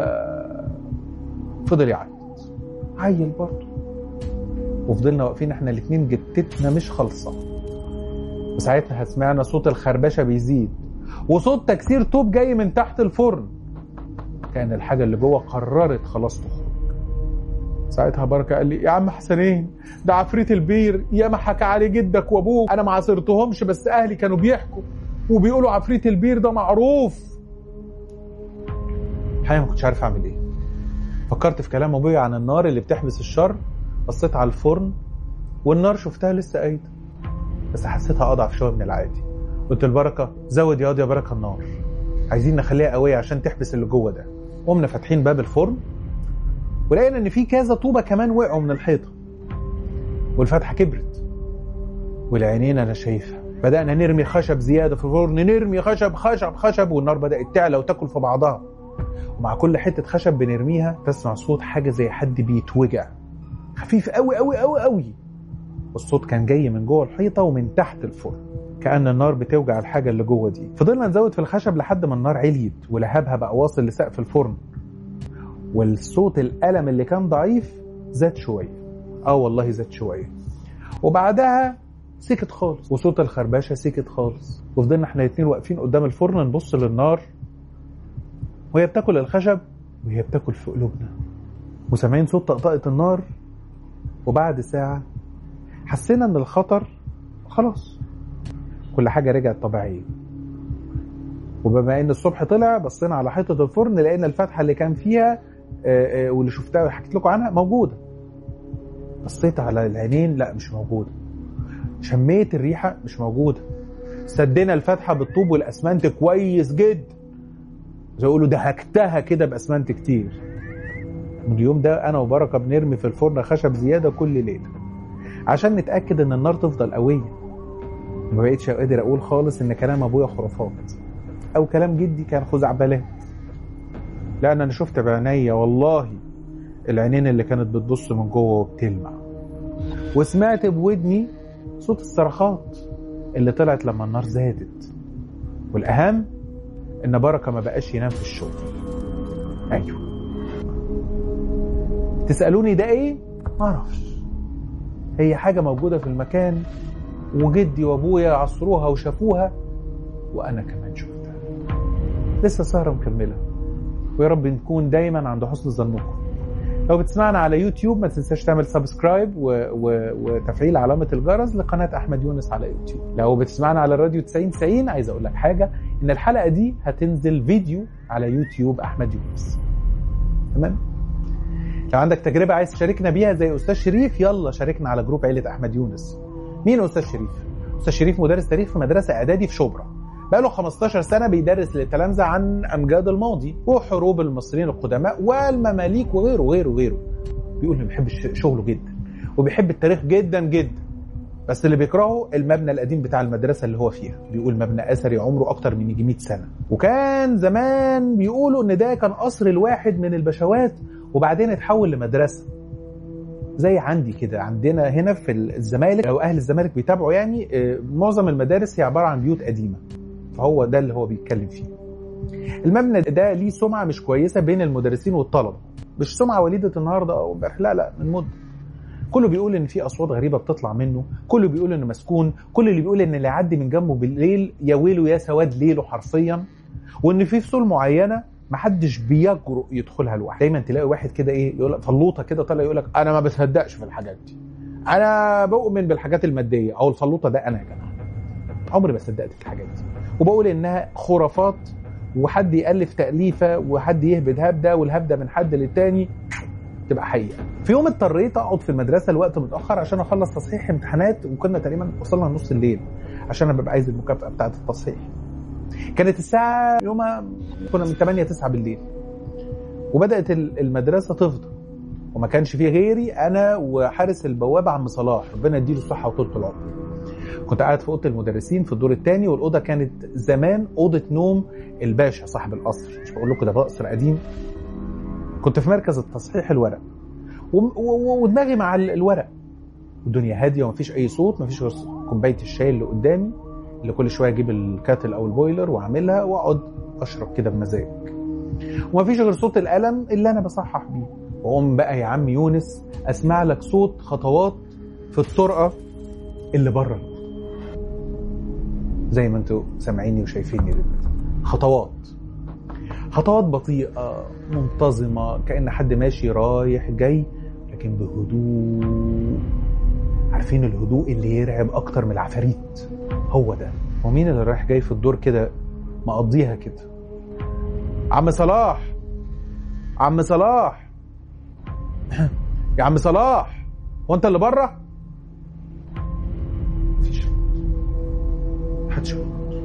فضل يعيط عيل برضه وفضلنا واقفين احنا الاتنين جتتنا مش خالصه وساعتها سمعنا صوت الخربشه بيزيد وصوت تكسير طوب جاي من تحت الفرن كان الحاجه اللي جوه قررت خلاص تخرج ساعتها بركه قال لي يا عم حسنين ده عفريت البير يا ما حكى عليه جدك وابوك انا ما عاصرتهمش بس اهلي كانوا بيحكوا وبيقولوا عفريت البير ده معروف الحقيقه ما كنتش عارف اعمل ايه فكرت في كلام ابويا عن النار اللي بتحبس الشر بصيت على الفرن والنار شفتها لسه قايده بس حسيتها اضعف شويه من العادي قلت البركه زود يا يا بركه النار عايزين نخليها قويه عشان تحبس اللي جوه ده قمنا فاتحين باب الفرن ولقينا ان في كذا طوبه كمان وقعوا من الحيطه والفتحه كبرت والعينين انا شايفها بدانا نرمي خشب زياده في الفرن نرمي خشب خشب خشب والنار بدات تعلى وتاكل في بعضها ومع كل حته خشب بنرميها تسمع صوت حاجه زي حد بيتوجع خفيف قوي قوي قوي قوي والصوت كان جاي من جوه الحيطه ومن تحت الفرن كأن النار بتوجع الحاجة اللي جوه دي فضلنا نزود في الخشب لحد ما النار عليت ولهبها بقى واصل لسقف الفرن والصوت الألم اللي كان ضعيف زاد شوية اه والله زاد شوية وبعدها سكت خالص وصوت الخربشة سكت خالص وفضلنا احنا الاتنين واقفين قدام الفرن نبص للنار وهي بتاكل الخشب وهي بتاكل في قلوبنا وسامعين صوت طقطقة النار وبعد ساعة حسينا ان الخطر خلاص كل حاجة رجعت طبيعية وبما ان الصبح طلع بصينا على حيطة الفرن لقينا الفتحة اللي كان فيها آه، آه، واللي شفتها وحكيت لكم عنها موجودة بصيت على العينين لا مش موجودة شميت الريحة مش موجودة سدينا الفتحة بالطوب والأسمنت كويس جدا زي يقولوا دهكتها كده بأسمنت كتير من اليوم ده أنا وبركة بنرمي في الفرن خشب زيادة كل ليلة عشان نتأكد إن النار تفضل قوية ما بقتش قادر أقول خالص إن كلام أبويا خرافات أو كلام جدي كان خزعبلات لأن أنا شفت بعينيا والله العينين اللي كانت بتبص من جوه وبتلمع وسمعت بودني صوت الصرخات اللي طلعت لما النار زادت والأهم إن بركة ما بقاش ينام في الشغل أيوه تسألوني ده إيه؟ معرفش هي حاجة موجودة في المكان وجدي وأبويا عصروها وشافوها وأنا كمان شفتها لسه سهرة مكملة ويا رب نكون دايما عند حسن ظنكم لو بتسمعنا على يوتيوب ما تنساش تعمل سبسكرايب و... و... وتفعيل علامة الجرس لقناة أحمد يونس على يوتيوب لو بتسمعنا على الراديو 90 90 عايز أقول لك حاجة إن الحلقة دي هتنزل فيديو على يوتيوب أحمد يونس تمام لو عندك تجربة عايز تشاركنا بيها زي أستاذ شريف يلا شاركنا على جروب عيلة أحمد يونس مين أستاذ شريف؟ أستاذ شريف مدرس تاريخ في مدرسة إعدادي في شبرا بقاله 15 سنة بيدرس للتلامذة عن أمجاد الماضي وحروب المصريين القدماء والمماليك وغيره وغيره وغيره بيقول إنه بيحب ش- شغله جدا وبيحب التاريخ جدا جدا بس اللي بيكرهه المبنى القديم بتاع المدرسة اللي هو فيها بيقول مبنى أثري عمره أكتر من يجي 100 سنة وكان زمان بيقولوا إن ده كان قصر الواحد من البشوات وبعدين اتحول لمدرسة زي عندي كده عندنا هنا في الزمالك او اهل الزمالك بيتابعوا يعني آه، معظم المدارس هي عباره عن بيوت قديمه فهو ده اللي هو بيتكلم فيه المبنى ده ليه سمعه مش كويسه بين المدرسين والطلبه مش سمعه وليده النهارده او امبارح لا لا من مده كله بيقول ان في اصوات غريبه بتطلع منه كله بيقول انه مسكون كل اللي بيقول ان اللي يعدي من جنبه بالليل يا ويله يا سواد ليله حرفيا وان في فصول معينه محدش بيجرؤ يدخلها لوحده دايما تلاقي واحد كده ايه يقول لك فلوطه كده طالع يقول لك انا ما بصدقش في الحاجات دي انا بؤمن بالحاجات الماديه او الفلوطه ده انا يا جماعه عمري ما صدقت في الحاجات دي وبقول انها خرافات وحد يالف تاليفه وحد يهبد هبده والهبده من حد للتاني تبقى حقيقه في يوم اضطريت اقعد في المدرسه الوقت متاخر عشان اخلص تصحيح امتحانات وكنا تقريبا وصلنا نص الليل عشان انا ببقى عايز المكافاه بتاعه التصحيح كانت الساعه يومها كنا من 8 9 بالليل وبدات المدرسه تفضى وما كانش فيه غيري انا وحارس البوابه عم صلاح ربنا يديله الصحه وطول العمر كنت قاعد في اوضه المدرسين في الدور الثاني والاوضه كانت زمان اوضه نوم الباشا صاحب القصر مش بقول لكم ده قصر قديم كنت في مركز التصحيح الورق ودماغي مع الورق والدنيا هاديه ومفيش اي صوت مفيش غير كوبايه الشاي اللي قدامي اللي كل شويه اجيب الكاتل او البويلر واعملها واقعد اشرب كده بمزاج ومفيش غير صوت القلم اللي انا بصحح بيه واقوم بقى يا عم يونس اسمع لك صوت خطوات في الطرقه اللي بره زي ما انتوا سامعيني وشايفيني دلوقتي خطوات خطوات بطيئة منتظمة كأن حد ماشي رايح جاي لكن بهدوء عارفين الهدوء اللي يرعب أكتر من العفاريت هو ده ومين اللي رايح جاي في الدور كده مقضيها كده عم صلاح عم صلاح يا عم صلاح هو انت اللي بره مفيش محدش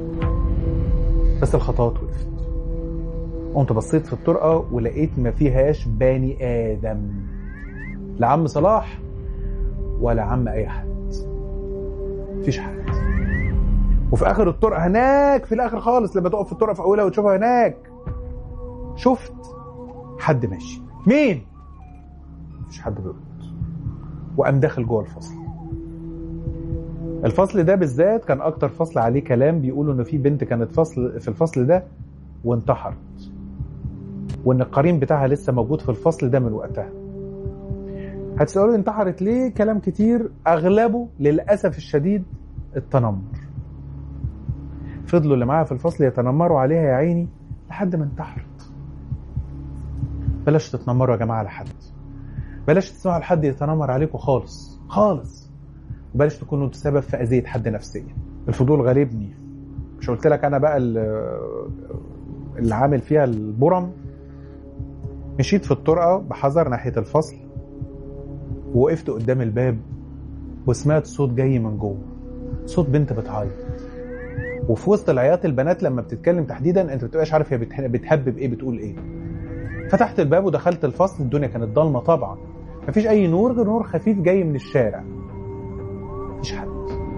بس الخطوات وقفت قمت بصيت في الطرقة ولقيت ما فيهاش بني آدم لا عم صلاح ولا عم أي حد مفيش حد وفي آخر الطرقة هناك في الآخر خالص لما تقف في الطرقة في أولها وتشوفها هناك شفت حد ماشي مين؟ مفيش حد بيرد وقام داخل جوه الفصل الفصل ده بالذات كان اكتر فصل عليه كلام بيقولوا ان في بنت كانت فصل في الفصل ده وانتحرت وان القرين بتاعها لسه موجود في الفصل ده من وقتها هتسألوا انتحرت ليه كلام كتير اغلبه للاسف الشديد التنمر فضلوا اللي معاها في الفصل يتنمروا عليها يا عيني لحد ما انتحرت بلاش تتنمروا يا جماعه على حد بلاش تسمعوا لحد يتنمر عليكم خالص خالص وبلاش تكونوا انتوا سبب في اذيه حد نفسيا الفضول غالبني مش قلت لك انا بقى اللي عامل فيها البرم مشيت في الطرقه بحذر ناحيه الفصل ووقفت قدام الباب وسمعت صوت جاي من جوه صوت بنت بتعيط وفي وسط العياط البنات لما بتتكلم تحديدا انت ما بتبقاش عارف هي بتهبب ايه بتقول ايه فتحت الباب ودخلت الفصل الدنيا كانت ضلمه طبعا مفيش اي نور غير نور خفيف جاي من الشارع مفيش حد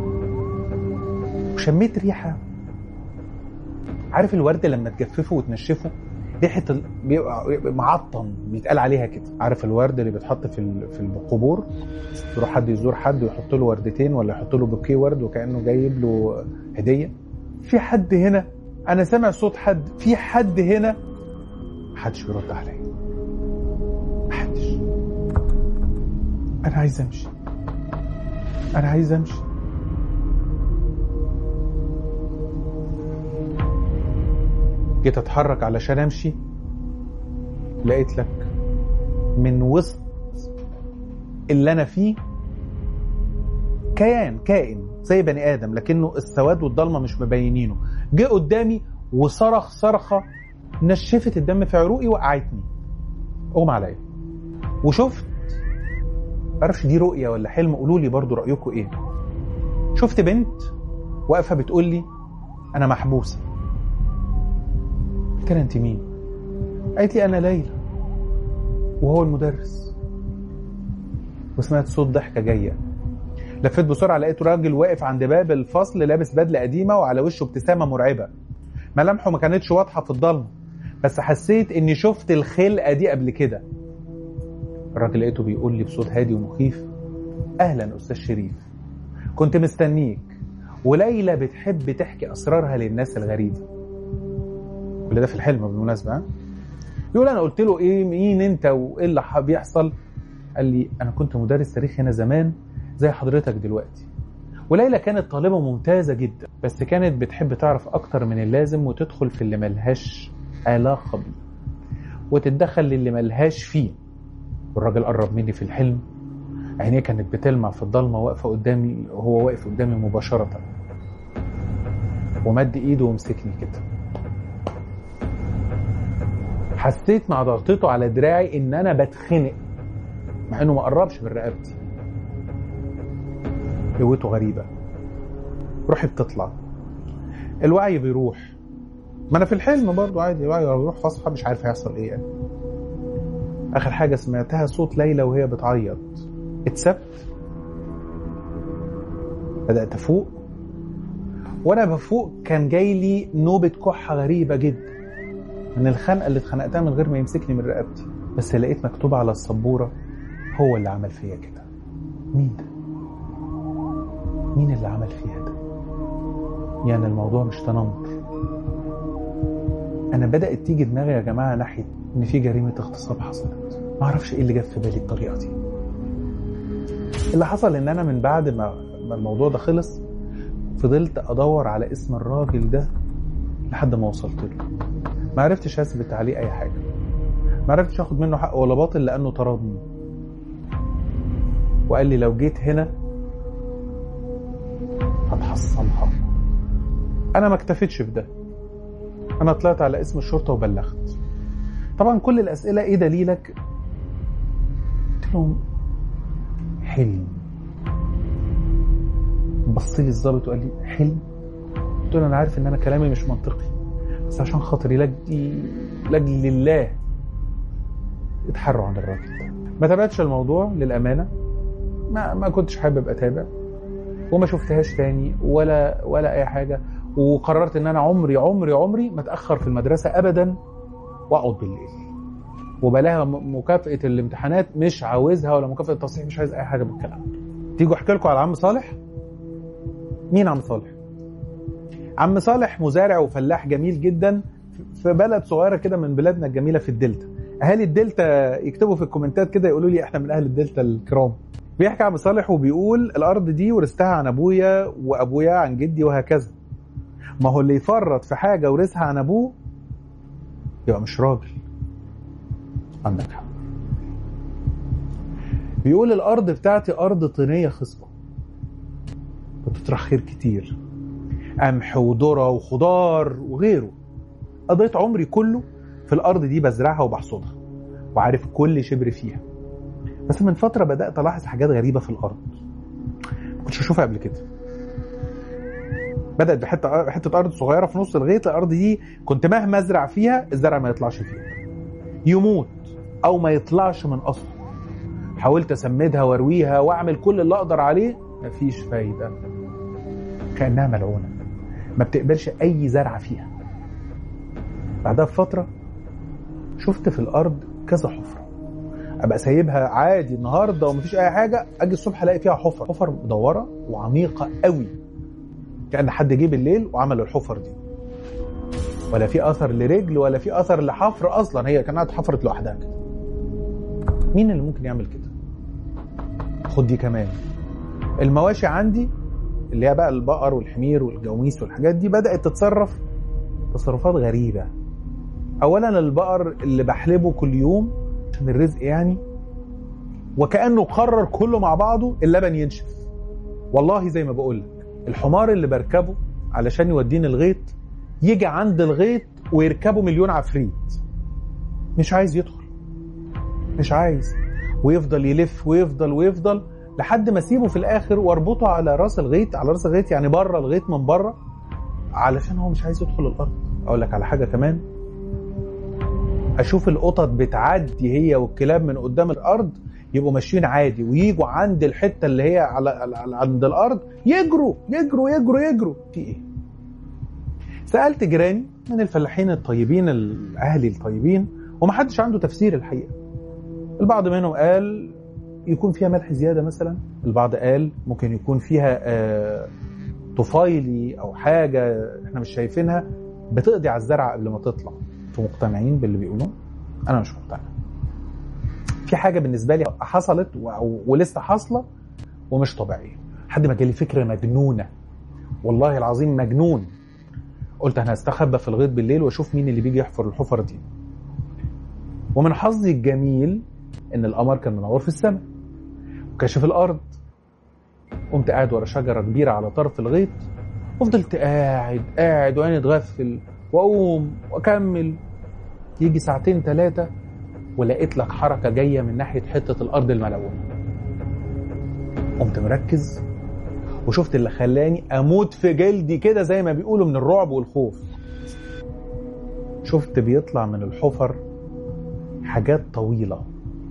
وشميت ريحه عارف الورد لما تجففه وتنشفه ريحه ال... بيبقى معطن بيتقال عليها كده عارف الورد اللي بيتحط في في القبور يروح حد يزور حد ويحط له وردتين ولا يحط له بوكيه ورد وكانه جايب له هديه في حد هنا انا سامع صوت حد في حد هنا محدش بيرد عليا محدش انا عايز امشي انا عايز امشي جيت اتحرك علشان امشي لقيت لك من وسط اللي انا فيه كيان كائن زي بني ادم لكنه السواد والضلمه مش مبينينه جه قدامي وصرخ صرخه نشفت الدم في عروقي وقعتني اغمى عليا وشفت معرفش دي رؤيه ولا حلم قولوا لي برضو رايكم ايه شفت بنت واقفه بتقول لي انا محبوسه قلت لها انت مين قالت لي انا ليلى وهو المدرس وسمعت صوت ضحكه جايه لفيت بسرعه لقيت راجل واقف عند باب الفصل لابس بدله قديمه وعلى وشه ابتسامه مرعبه ملامحه ما كانتش واضحه في الضلمه بس حسيت اني شفت الخلقه دي قبل كده الراجل لقيته بيقول لي بصوت هادي ومخيف اهلا استاذ شريف كنت مستنيك وليلى بتحب تحكي اسرارها للناس الغريبه كل ده في الحلم بالمناسبه ها يقول انا قلت له ايه مين انت وايه اللي بيحصل قال لي انا كنت مدرس تاريخ هنا زمان زي حضرتك دلوقتي وليلى كانت طالبه ممتازه جدا بس كانت بتحب تعرف اكتر من اللازم وتدخل في اللي ملهاش علاقه بيه وتتدخل للي ملهاش فيه والراجل قرب مني في الحلم عينيه كانت بتلمع في الضلمه واقفه قدامي وهو واقف قدامي مباشره ومد ايده ومسكني كده حسيت مع ضغطته على دراعي ان انا بتخنق مع انه ما قربش من رقبتي قوته غريبه روحي بتطلع الوعي بيروح ما انا في الحلم برضو عادي الوعي بيروح فاصحى مش عارف هيحصل ايه يعني اخر حاجه سمعتها صوت ليلى وهي بتعيط اتسبت بدات افوق وانا بفوق كان جاي لي نوبه كحه غريبه جدا من الخنقه اللي اتخنقتها من غير ما يمسكني من رقبتي بس لقيت مكتوب على السبوره هو اللي عمل فيا كده مين ده مين اللي عمل فيها ده يعني الموضوع مش تنمر انا بدات تيجي دماغي يا جماعه ناحيه ان في جريمه اغتصاب حصلت ما اعرفش ايه اللي جاب في بالي الطريقه دي اللي حصل ان انا من بعد ما ما الموضوع ده خلص فضلت ادور على اسم الراجل ده لحد ما وصلت له ما عرفتش اثبت عليه اي حاجه ما عرفتش اخد منه حق ولا باطل لانه طردني وقال لي لو جيت هنا هتحصلها انا ما اكتفيتش بده انا طلعت على اسم الشرطه وبلغت طبعا كل الاسئله ايه دليلك قلت لهم حلم بص لي الظابط وقال لي حلم قلت له انا عارف ان انا كلامي مش منطقي بس عشان خاطري لاجل لاجل الله اتحروا عن الراجل ده ما تابعتش الموضوع للامانه ما ما كنتش حابب اتابع وما شفتهاش تاني ولا ولا اي حاجه وقررت ان انا عمري عمري عمري ما اتاخر في المدرسه ابدا واقعد بالليل وبلاها م- مكافاه الامتحانات مش عاوزها ولا مكافاه التصحيح مش عايز اي حاجه من الكلام ده تيجوا احكي لكم على عم صالح مين عم صالح عم صالح مزارع وفلاح جميل جدا في بلد صغيره كده من بلادنا الجميله في الدلتا اهالي الدلتا يكتبوا في الكومنتات كده يقولوا لي احنا من اهل الدلتا الكرام بيحكي عم صالح وبيقول الارض دي ورثتها عن ابويا وابويا عن جدي وهكذا ما هو اللي يفرط في حاجه ورثها عن ابوه يبقى مش راجل عندك حق بيقول الارض بتاعتي ارض طينيه خصبه بتطرح خير كتير قمح وذره وخضار وغيره قضيت عمري كله في الارض دي بزرعها وبحصدها وعارف كل شبر فيها بس من فتره بدات الاحظ حاجات غريبه في الارض ما كنتش اشوفها قبل كده بدات بحته حته ارض صغيره في نص الغيط الارض دي كنت مهما ازرع فيها الزرع ما يطلعش فيها يموت او ما يطلعش من اصله حاولت اسمدها وارويها واعمل كل اللي اقدر عليه مفيش فايده كانها ملعونه ما بتقبلش اي زرع فيها بعدها بفتره شفت في الارض كذا حفره ابقى سايبها عادي النهارده ومفيش اي حاجه اجي الصبح الاقي فيها حفر حفر مدوره وعميقه قوي كان حد جه بالليل وعمل الحفر دي ولا في اثر لرجل ولا في اثر لحفر اصلا هي كانها اتحفرت لوحدها كده مين اللي ممكن يعمل كده خد دي كمان المواشي عندي اللي هي بقى البقر والحمير والجواميس والحاجات دي بدات تتصرف تصرفات غريبه اولا البقر اللي بحلبه كل يوم عشان الرزق يعني وكانه قرر كله مع بعضه اللبن ينشف والله زي ما بقول لك الحمار اللي بركبه علشان يوديني الغيط يجي عند الغيط ويركبه مليون عفريت مش عايز يدخل مش عايز ويفضل يلف ويفضل ويفضل لحد ما اسيبه في الاخر واربطه على راس الغيط على راس الغيط يعني بره الغيط من بره علشان هو مش عايز يدخل الارض اقول لك على حاجه كمان اشوف القطط بتعدي هي والكلاب من قدام الارض يبقوا ماشيين عادي ويجوا عند الحته اللي هي على, على عند الارض يجروا يجروا يجروا يجروا في ايه سالت جيراني من الفلاحين الطيبين الاهلي الطيبين ومحدش عنده تفسير الحقيقه البعض منهم قال يكون فيها ملح زياده مثلا البعض قال ممكن يكون فيها آه طفيلي او حاجه احنا مش شايفينها بتقضي على الزرع قبل ما تطلع انتوا مقتنعين باللي بيقولوه انا مش مقتنع في حاجه بالنسبه لي حصلت ولسه حاصله ومش طبيعيه لحد ما جالي فكره مجنونه والله العظيم مجنون قلت انا هستخبى في الغيط بالليل واشوف مين اللي بيجي يحفر الحفر دي ومن حظي الجميل ان القمر كان منور في السماء وكشف الارض قمت قاعد ورا شجره كبيره على طرف الغيط وفضلت قاعد قاعد وعيني تغفل واقوم واكمل يجي ساعتين ثلاثه ولقيت لك حركه جايه من ناحيه حته الارض الملعونه قمت مركز وشفت اللي خلاني اموت في جلدي كده زي ما بيقولوا من الرعب والخوف شفت بيطلع من الحفر حاجات طويله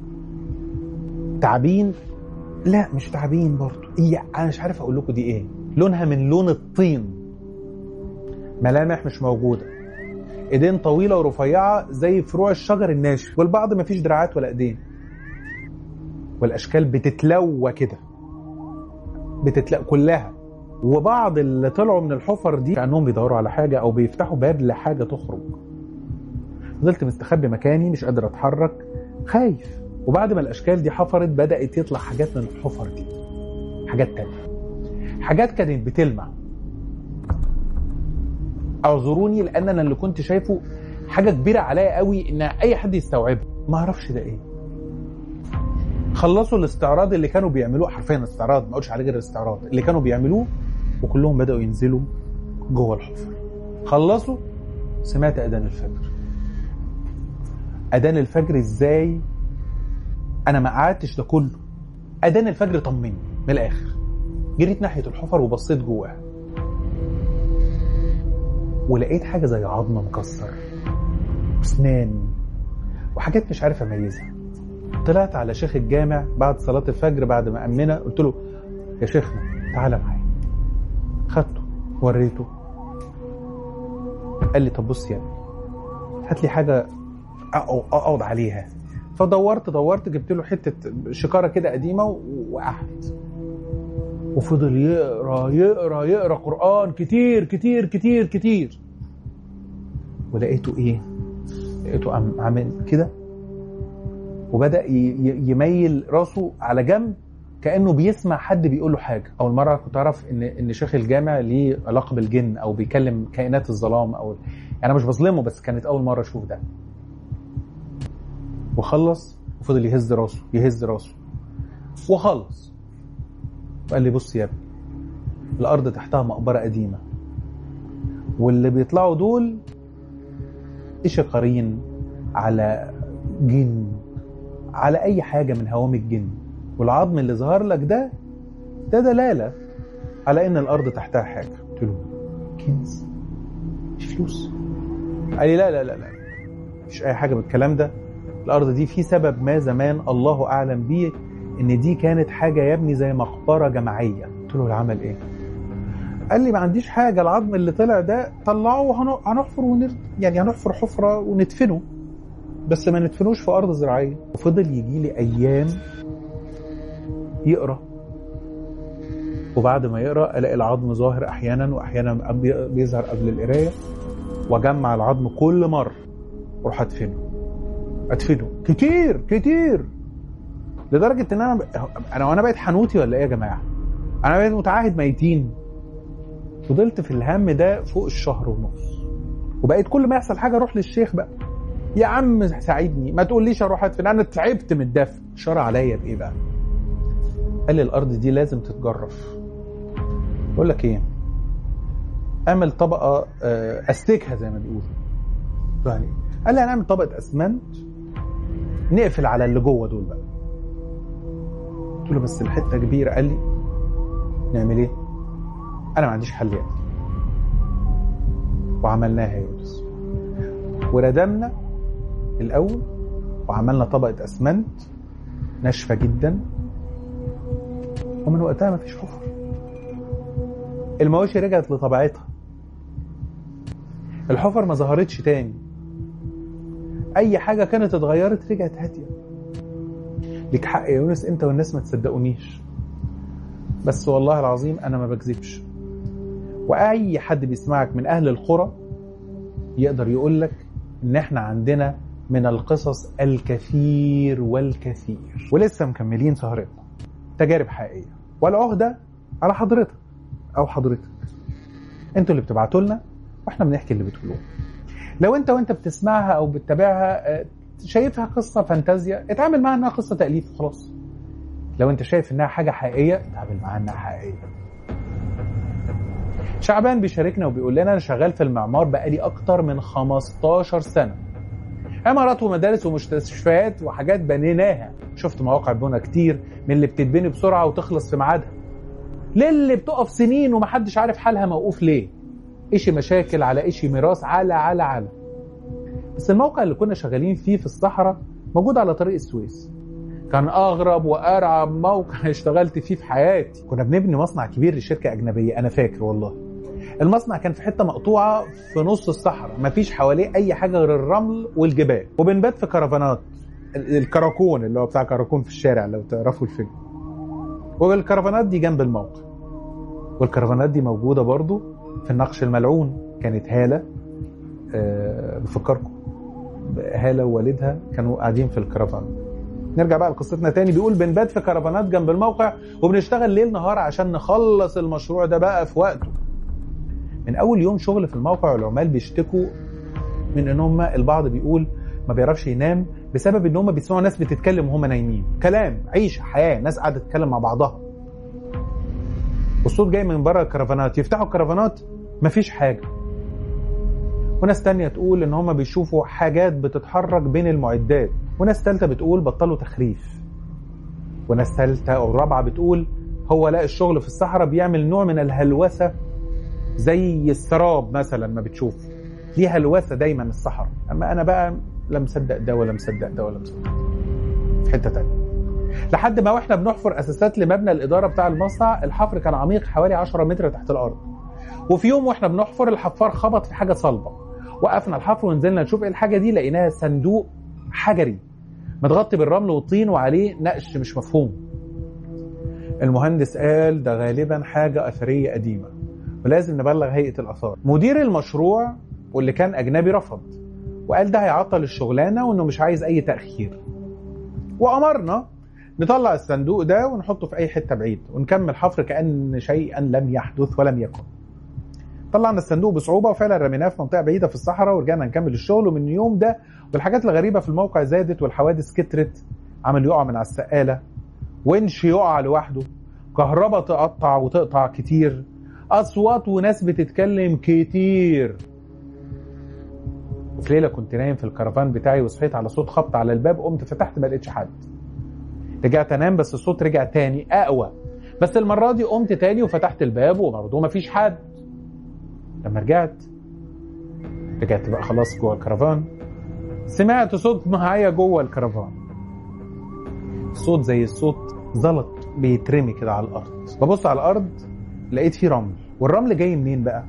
تعابين لا مش تعابين برضه هي انا مش عارف اقول لكم دي ايه لونها من لون الطين ملامح مش موجوده ايدين طويله ورفيعه زي فروع الشجر الناشف والبعض ما فيش دراعات ولا ايدين والاشكال بتتلوى كده بتتلوى كلها وبعض اللي طلعوا من الحفر دي كانهم بيدوروا على حاجه او بيفتحوا باب لحاجه تخرج فضلت مستخبي مكاني مش قادر اتحرك خايف وبعد ما الاشكال دي حفرت بدات يطلع حاجات من الحفر دي حاجات تانية حاجات كانت بتلمع اعذروني لان انا اللي كنت شايفه حاجه كبيره عليا قوي ان اي حد يستوعبها ما اعرفش ده ايه خلصوا الاستعراض اللي كانوا بيعملوه حرفيا استعراض ما اقولش عليه غير استعراض اللي كانوا بيعملوه وكلهم بداوا ينزلوا جوه الحفر خلصوا سمعت اذان الفجر اذان الفجر ازاي انا ما قعدتش ده كله اذان الفجر طمني من الاخر جريت ناحيه الحفر وبصيت جواها ولقيت حاجه زي عظم مكسر واسنان وحاجات مش عارف اميزها طلعت على شيخ الجامع بعد صلاه الفجر بعد ما امنا قلت له يا شيخنا تعالى معايا خدته وريته قال لي طب بص يا ابني هات لي حاجه اقعد عليها فدورت دورت جبت له حته شكاره كده قديمه وقعد وفضل يقرا يقرا يقرا قران كتير كتير كتير كتير ولقيته ايه لقيته عامل كده وبدا يميل راسه على جنب كانه بيسمع حد بيقول له حاجه اول مره كنت اعرف ان ان شيخ الجامع ليه علاقه بالجن او بيكلم كائنات الظلام او يعني انا مش بظلمه بس كانت اول مره اشوف ده وخلص وفضل يهز راسه يهز راسه وخلص وقال لي بص يا ابني الارض تحتها مقبره قديمه واللي بيطلعوا دول قرين على جن على اي حاجه من هوام الجن والعظم اللي ظهر لك ده ده دلاله على ان الارض تحتها حاجه قلت له كنز مش فلوس قال لي لا لا لا لا مش اي حاجه بالكلام ده الارض دي في سبب ما زمان الله اعلم بيه ان دي كانت حاجه يا ابني زي مقبره جماعيه قلت له العمل ايه قال لي ما عنديش حاجه العظم اللي طلع ده طلعه وهنحفر ونرد يعني هنحفر حفره وندفنه بس ما ندفنوش في ارض زراعيه وفضل يجي لي ايام يقرا وبعد ما يقرا الاقي العظم ظاهر احيانا واحيانا بيظهر قبل القرايه واجمع العظم كل مره واروح ادفنه ادفنه كتير كتير لدرجه ان انا انا وانا بقيت حنوتي ولا ايه يا جماعه؟ انا بقيت متعهد ميتين فضلت في الهم ده فوق الشهر ونص وبقيت كل ما يحصل حاجه اروح للشيخ بقى يا عم ساعدني ما تقوليش اروح ادفن انا تعبت من الدفن شرع عليا بايه بقى؟ قال لي الارض دي لازم تتجرف بقول لك ايه اعمل طبقه استكها زي ما بيقولوا يعني قال لي هنعمل طبقه اسمنت نقفل على اللي جوه دول بقى قلت له بس الحته كبيره قال لي نعمل ايه انا ما عنديش حل يعني وعملناها يا يونس وردمنا الاول وعملنا طبقه اسمنت ناشفه جدا ومن وقتها ما فيش حفر المواشي رجعت لطبيعتها الحفر ما ظهرتش تاني اي حاجه كانت اتغيرت رجعت هاديه ليك حق يا يونس انت والناس ما تصدقونيش بس والله العظيم انا ما بكذبش واي حد بيسمعك من اهل القرى يقدر يقول لك ان احنا عندنا من القصص الكثير والكثير ولسه مكملين سهرتنا تجارب حقيقيه والعهده على حضرتك او حضرتك انتوا اللي بتبعتوا لنا واحنا بنحكي اللي بتقولوه لو انت وانت بتسمعها او بتتابعها شايفها قصه فانتازيا اتعامل معاها انها قصه تاليف وخلاص لو انت شايف انها حاجه حقيقيه اتعامل معاها انها حقيقيه شعبان بيشاركنا وبيقول لنا انا شغال في المعمار بقالي اكتر من 15 سنه عمارات ومدارس ومستشفيات وحاجات بنيناها شفت مواقع بنا كتير من اللي بتتبني بسرعه وتخلص في ميعادها للي بتقف سنين ومحدش عارف حالها موقوف ليه إشي مشاكل على إشي ميراث على على على بس الموقع اللي كنا شغالين فيه في الصحراء موجود على طريق السويس كان اغرب وارعب موقع اشتغلت فيه في حياتي كنا بنبني مصنع كبير لشركه اجنبيه انا فاكر والله المصنع كان في حته مقطوعه في نص الصحراء مفيش حواليه اي حاجه غير الرمل والجبال وبنبات في كرفانات الكراكون اللي هو بتاع كراكون في الشارع لو تعرفوا الفيلم والكرفانات دي جنب الموقع والكرفانات دي موجوده برضو في النقش الملعون كانت هاله أه بفكركم هاله ووالدها كانوا قاعدين في الكرفان نرجع بقى لقصتنا تاني بيقول بنبات في كرفانات جنب الموقع وبنشتغل ليل نهار عشان نخلص المشروع ده بقى في وقته من اول يوم شغل في الموقع العمال بيشتكوا من ان هم البعض بيقول ما بيعرفش ينام بسبب ان هم بيسمعوا ناس بتتكلم وهم نايمين كلام عيشه حياه ناس قاعده تتكلم مع بعضها والصوت جاي من بره الكرفانات يفتحوا الكرفانات مفيش حاجه وناس تانية تقول ان هم بيشوفوا حاجات بتتحرك بين المعدات وناس تالتة بتقول بطلوا تخريف وناس تالتة او رابعة بتقول هو لا الشغل في الصحراء بيعمل نوع من الهلوسة زي السراب مثلا ما بتشوف ليه هلوسة دايما الصحراء اما انا بقى لا مصدق ده ولا مصدق ده ولا مصدق في حتة تانية لحد ما واحنا بنحفر اساسات لمبنى الاداره بتاع المصنع الحفر كان عميق حوالي 10 متر تحت الارض وفي يوم واحنا بنحفر الحفار خبط في حاجه صلبه وقفنا الحفر ونزلنا نشوف ايه الحاجه دي لقيناها صندوق حجري متغطي بالرمل والطين وعليه نقش مش مفهوم المهندس قال ده غالبا حاجه اثريه قديمه ولازم نبلغ هيئه الاثار مدير المشروع واللي كان اجنبي رفض وقال ده هيعطل الشغلانه وانه مش عايز اي تاخير وامرنا نطلع الصندوق ده ونحطه في اي حته بعيد ونكمل حفر كان شيئا لم يحدث ولم يكن طلعنا الصندوق بصعوبه وفعلا رميناه في منطقه بعيده في الصحراء ورجعنا نكمل الشغل ومن اليوم ده والحاجات الغريبه في الموقع زادت والحوادث كترت عمل يقع من على السقاله ونش يقع لوحده كهرباء تقطع وتقطع كتير اصوات وناس بتتكلم كتير وفي ليله كنت نايم في الكرفان بتاعي وصحيت على صوت خبط على الباب قمت فتحت ما لقيتش حد رجعت انام بس الصوت رجع تاني اقوى بس المره دي قمت تاني وفتحت الباب وبرضه مفيش حد لما رجعت رجعت بقى خلاص جوه الكرفان سمعت صوت معايا جوه الكرفان صوت زي الصوت زلط بيترمي كده على الارض ببص على الارض لقيت فيه رمل والرمل جاي منين بقى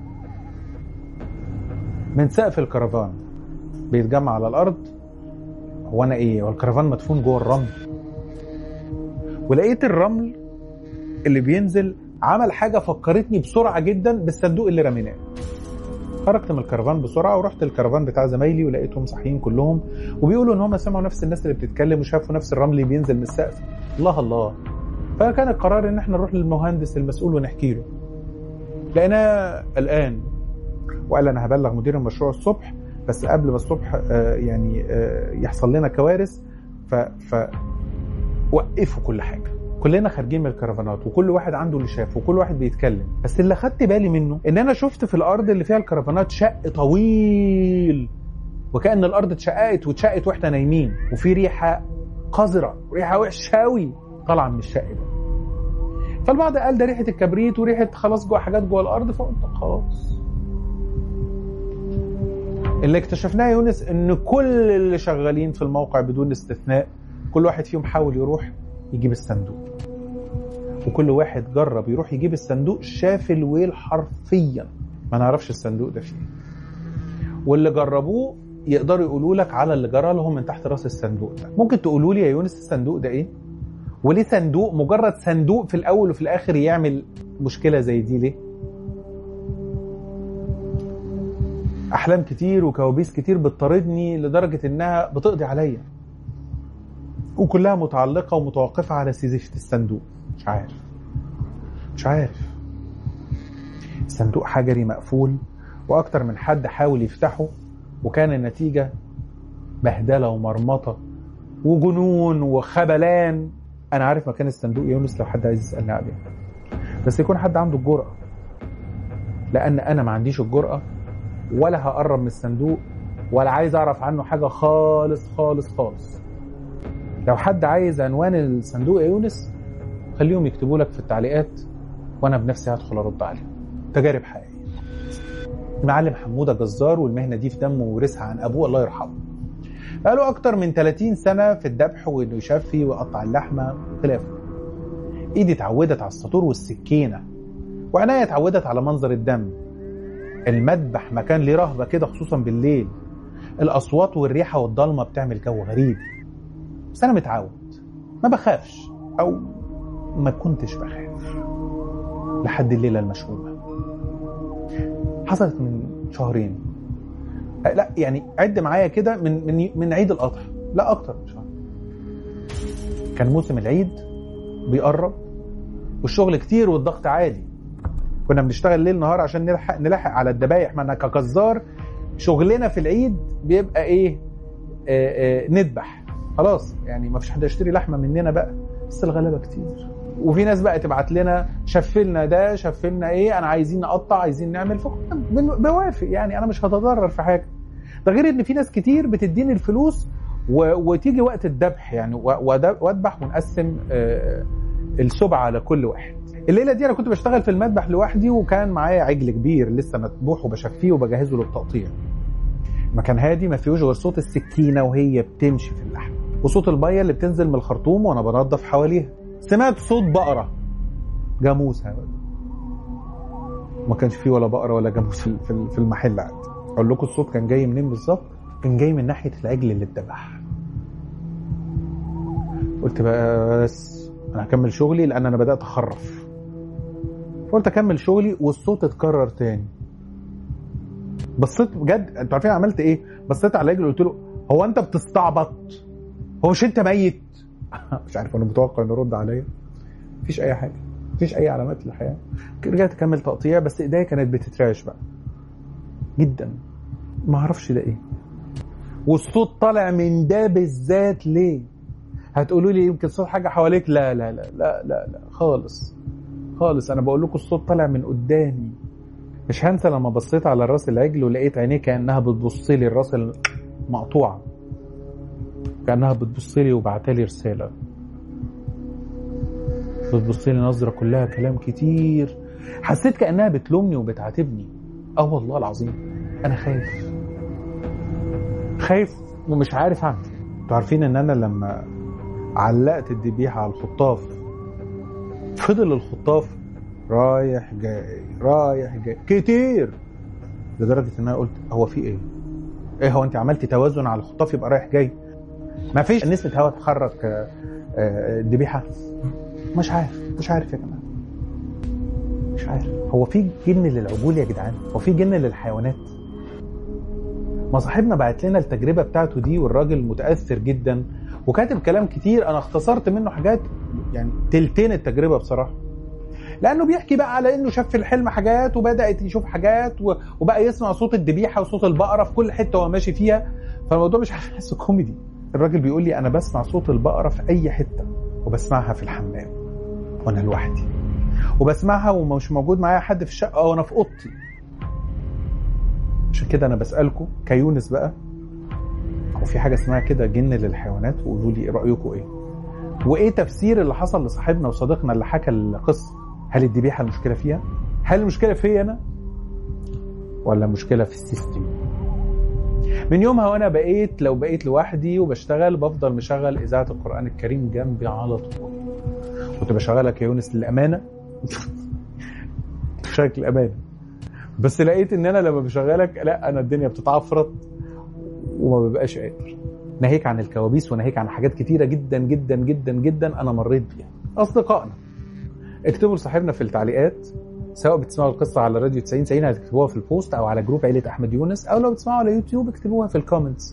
من سقف الكرفان بيتجمع على الارض هو انا ايه هو الكرفان مدفون جوه الرمل ولقيت الرمل اللي بينزل عمل حاجه فكرتني بسرعه جدا بالصندوق اللي رميناه خرجت من الكرفان بسرعه ورحت الكرفان بتاع زمايلي ولقيتهم صاحيين كلهم وبيقولوا ان هم سمعوا نفس الناس اللي بتتكلم وشافوا نفس الرمل اللي بينزل من السقف الله الله فكان القرار ان احنا نروح للمهندس المسؤول ونحكي له لقيناه قلقان وقال انا هبلغ مدير المشروع الصبح بس قبل ما الصبح آه يعني آه يحصل لنا كوارث ف, ف وقفوا كل حاجه كلنا خارجين من الكرفانات وكل واحد عنده اللي شافه وكل واحد بيتكلم بس اللي خدت بالي منه ان انا شفت في الارض اللي فيها الكرفانات شق طويل وكان الارض اتشققت واتشقت واحنا نايمين وفي ريحه قذره ريحه وحشه قوي طالعه من الشق ده فالبعض قال ده ريحه الكبريت وريحه خلاص جوه حاجات جوه الارض فقلت خلاص اللي اكتشفناه يا يونس ان كل اللي شغالين في الموقع بدون استثناء كل واحد فيهم حاول يروح يجيب الصندوق وكل واحد جرب يروح يجيب الصندوق شاف الويل حرفيا ما نعرفش الصندوق ده فيه واللي جربوه يقدروا يقولوا لك على اللي جرى لهم من تحت راس الصندوق ده ممكن تقولوا لي يا يونس الصندوق ده ايه وليه صندوق مجرد صندوق في الاول وفي الاخر يعمل مشكله زي دي ليه احلام كتير وكوابيس كتير بتطاردني لدرجه انها بتقضي عليا وكلها متعلقه ومتوقفه على سيزيفه الصندوق مش عارف مش عارف الصندوق حجري مقفول واكتر من حد حاول يفتحه وكان النتيجه بهدله ومرمطه وجنون وخبلان انا عارف مكان الصندوق يا يونس لو حد عايز يسالني عليه بس يكون حد عنده الجرأه لان انا ما عنديش الجرأه ولا هقرب من الصندوق ولا عايز اعرف عنه حاجه خالص خالص خالص لو حد عايز عنوان الصندوق يا يونس خليهم يكتبوا لك في التعليقات وانا بنفسي هدخل ارد عليهم تجارب حقيقيه المعلم حموده جزار والمهنه دي في دمه ورثها عن ابوه الله يرحمه بقاله اكتر من 30 سنه في الذبح وانه يشفي ويقطع اللحمه وخلافه ايدي اتعودت على السطور والسكينه وعناية اتعودت على منظر الدم المذبح مكان ليه رهبه كده خصوصا بالليل الاصوات والريحه والضلمه بتعمل جو غريب بس انا متعود ما بخافش او ما كنتش بخاف لحد الليله المشهوره حصلت من شهرين أه، لا يعني عد معايا كده من من من عيد الاضحى لا اكتر من شهر كان موسم العيد بيقرب والشغل كتير والضغط عالي كنا بنشتغل ليل نهار عشان نلحق نلحق على الذبايح ما انا كجزار شغلنا في العيد بيبقى ايه آه آه نذبح خلاص يعني ما فيش حد يشتري لحمه مننا بقى بس الغلابه كتير وفي ناس بقى تبعت لنا شفلنا ده شفلنا ايه انا عايزين نقطع عايزين نعمل فوق بوافق يعني انا مش هتضرر في حاجه ده غير ان في ناس كتير بتديني الفلوس و... وتيجي وقت الذبح يعني واذبح ونقسم آه السبعه على كل واحد الليله دي انا كنت بشتغل في المذبح لوحدي وكان معايا عجل كبير لسه مذبوح وبشفيه وبجهزه للتقطيع مكان هادي ما فيهوش غير صوت السكينه وهي بتمشي في اللحم وصوت الميه اللي بتنزل من الخرطوم وانا بنظف حواليها سمعت صوت بقره جاموسه ما كانش فيه ولا بقره ولا جاموس في المحل عادي اقول لكم الصوت كان جاي منين بالظبط كان جاي من ناحيه العجل اللي اتذبح قلت بس انا هكمل شغلي لان انا بدات اخرف قلت اكمل شغلي والصوت اتكرر تاني بصيت بجد انتوا عارفين عملت ايه بصيت على الراجل قلت له هو انت بتستعبط هو مش انت ميت مش عارف انا متوقع انه يرد عليا مفيش اي حاجه مفيش اي علامات للحياه رجعت اكمل تقطيع بس ايديا كانت بتترعش بقى جدا ما اعرفش ده ايه والصوت طالع من ده بالذات ليه هتقولوا لي يمكن صوت حاجه حواليك لا لا لا لا لا, لا خالص خالص انا بقول لكم الصوت طالع من قدامي مش هنسى لما بصيت على راس العجل ولقيت عينيه كانها بتبص لي الراس المقطوعه كانها بتبص لي وبعتلي رساله بتبص لي نظره كلها كلام كتير حسيت كانها بتلومني وبتعاتبني اه والله العظيم انا خايف خايف ومش عارف اعمل انتوا عارفين ان انا لما علقت الذبيحه على الخطاف فضل الخطاف رايح جاي رايح جاي كتير لدرجه ان انا قلت هو في ايه؟ ايه هو انت عملتي توازن على الخطاف يبقى رايح جاي؟ ما فيش نسبه هواء تحرك الذبيحه مش عارف مش عارف يا جماعه مش عارف هو في جن للعجول يا جدعان هو في جن للحيوانات ما صاحبنا بعت لنا التجربه بتاعته دي والراجل متاثر جدا وكاتب كلام كتير انا اختصرت منه حاجات يعني تلتين التجربه بصراحه لانه بيحكي بقى على انه شاف في الحلم حاجات وبدات يشوف حاجات وبقى يسمع صوت الذبيحه وصوت البقره في كل حته وهو ماشي فيها فالموضوع مش عارف احسه كوميدي الراجل بيقول لي انا بسمع صوت البقره في اي حته وبسمعها في الحمام وانا لوحدي وبسمعها ومش موجود معايا حد في الشقه وانا في اوضتي عشان كده انا بسالكم كيونس بقى هو في حاجه اسمها كده جن للحيوانات وقولوا لي رايكم ايه وايه تفسير اللي حصل لصاحبنا وصديقنا اللي حكى القصه هل الذبيحه المشكله فيها هل المشكله فيا انا ولا المشكله في السيستم من يومها وانا بقيت لو بقيت لوحدي وبشتغل بفضل مشغل اذاعه القران الكريم جنبي على طول كنت بشغلها كيونس للامانه بشغلك الامانه بس لقيت ان انا لما بشغلك لا انا الدنيا بتتعفرط وما ببقاش قادر ناهيك عن الكوابيس وناهيك عن حاجات كتيره جدا جدا جدا جدا انا مريت بيها اصدقائنا اكتبوا لصاحبنا في التعليقات سواء بتسمعوا القصه على راديو 90 90 هتكتبوها في البوست او على جروب عيله احمد يونس او لو بتسمعوا على يوتيوب اكتبوها في الكومنتس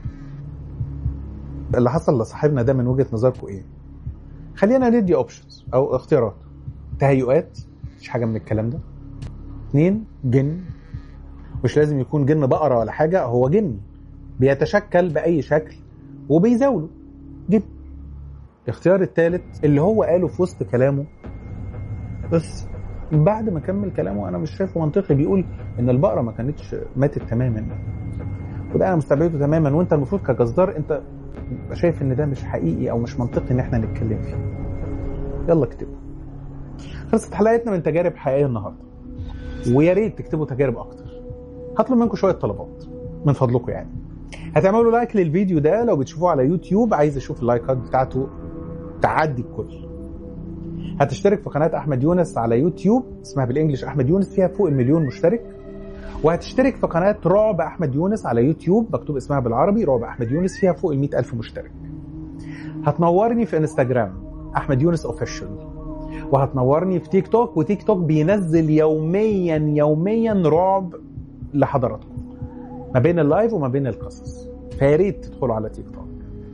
اللي حصل لصاحبنا ده من وجهه نظركم ايه خلينا ندي اوبشنز او اختيارات تهيؤات مفيش حاجه من الكلام ده اثنين جن مش لازم يكون جن بقره ولا حاجه هو جن بيتشكل باي شكل وبيزاوله جن الاختيار الثالث اللي هو قاله في وسط كلامه بس بعد ما كمل كلامه انا مش شايفه منطقي بيقول ان البقره ما كانتش ماتت تماما وده انا مستبعده تماما وانت المفروض كجزار انت شايف ان ده مش حقيقي او مش منطقي ان احنا نتكلم فيه يلا اكتبوا خلصت حلقتنا من تجارب حقيقيه النهارده ويا ريت تكتبوا تجارب اكتر هطلب منكم شويه طلبات من فضلكم يعني هتعملوا لايك للفيديو ده لو بتشوفوه على يوتيوب عايز اشوف اللايكات بتاعته تعدي الكل هتشترك في قناه احمد يونس على يوتيوب اسمها بالانجلش احمد يونس فيها فوق المليون مشترك وهتشترك في قناه رعب احمد يونس على يوتيوب مكتوب اسمها بالعربي رعب احمد يونس فيها فوق ال ألف مشترك هتنورني في انستجرام احمد يونس اوفيشال وهتنورني في تيك توك وتيك توك بينزل يوميا يوميا رعب لحضراتكم ما بين اللايف وما بين القصص فيا ريت تدخلوا على تيك توك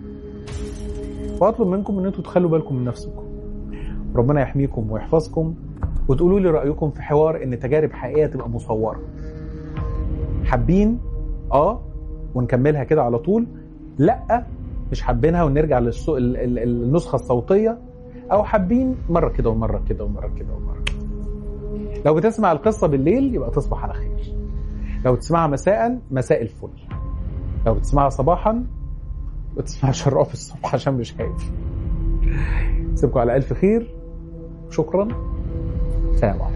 واطلب منكم ان انتوا تخلوا بالكم من نفسكم ربنا يحميكم ويحفظكم وتقولوا لي رايكم في حوار ان تجارب حقيقيه تبقى مصوره حابين اه ونكملها كده على طول لا مش حابينها ونرجع للسوق النسخه الصوتيه او حابين مره كده ومره كده ومره كده ومره كده لو بتسمع القصه بالليل يبقى تصبح على خير لو بتسمعها مساء مساء الفل لو بتسمعها صباحا ما تسمعش الرعب الصبح عشان مش خايف سيبكم على الف خير شكرا سلام عليكم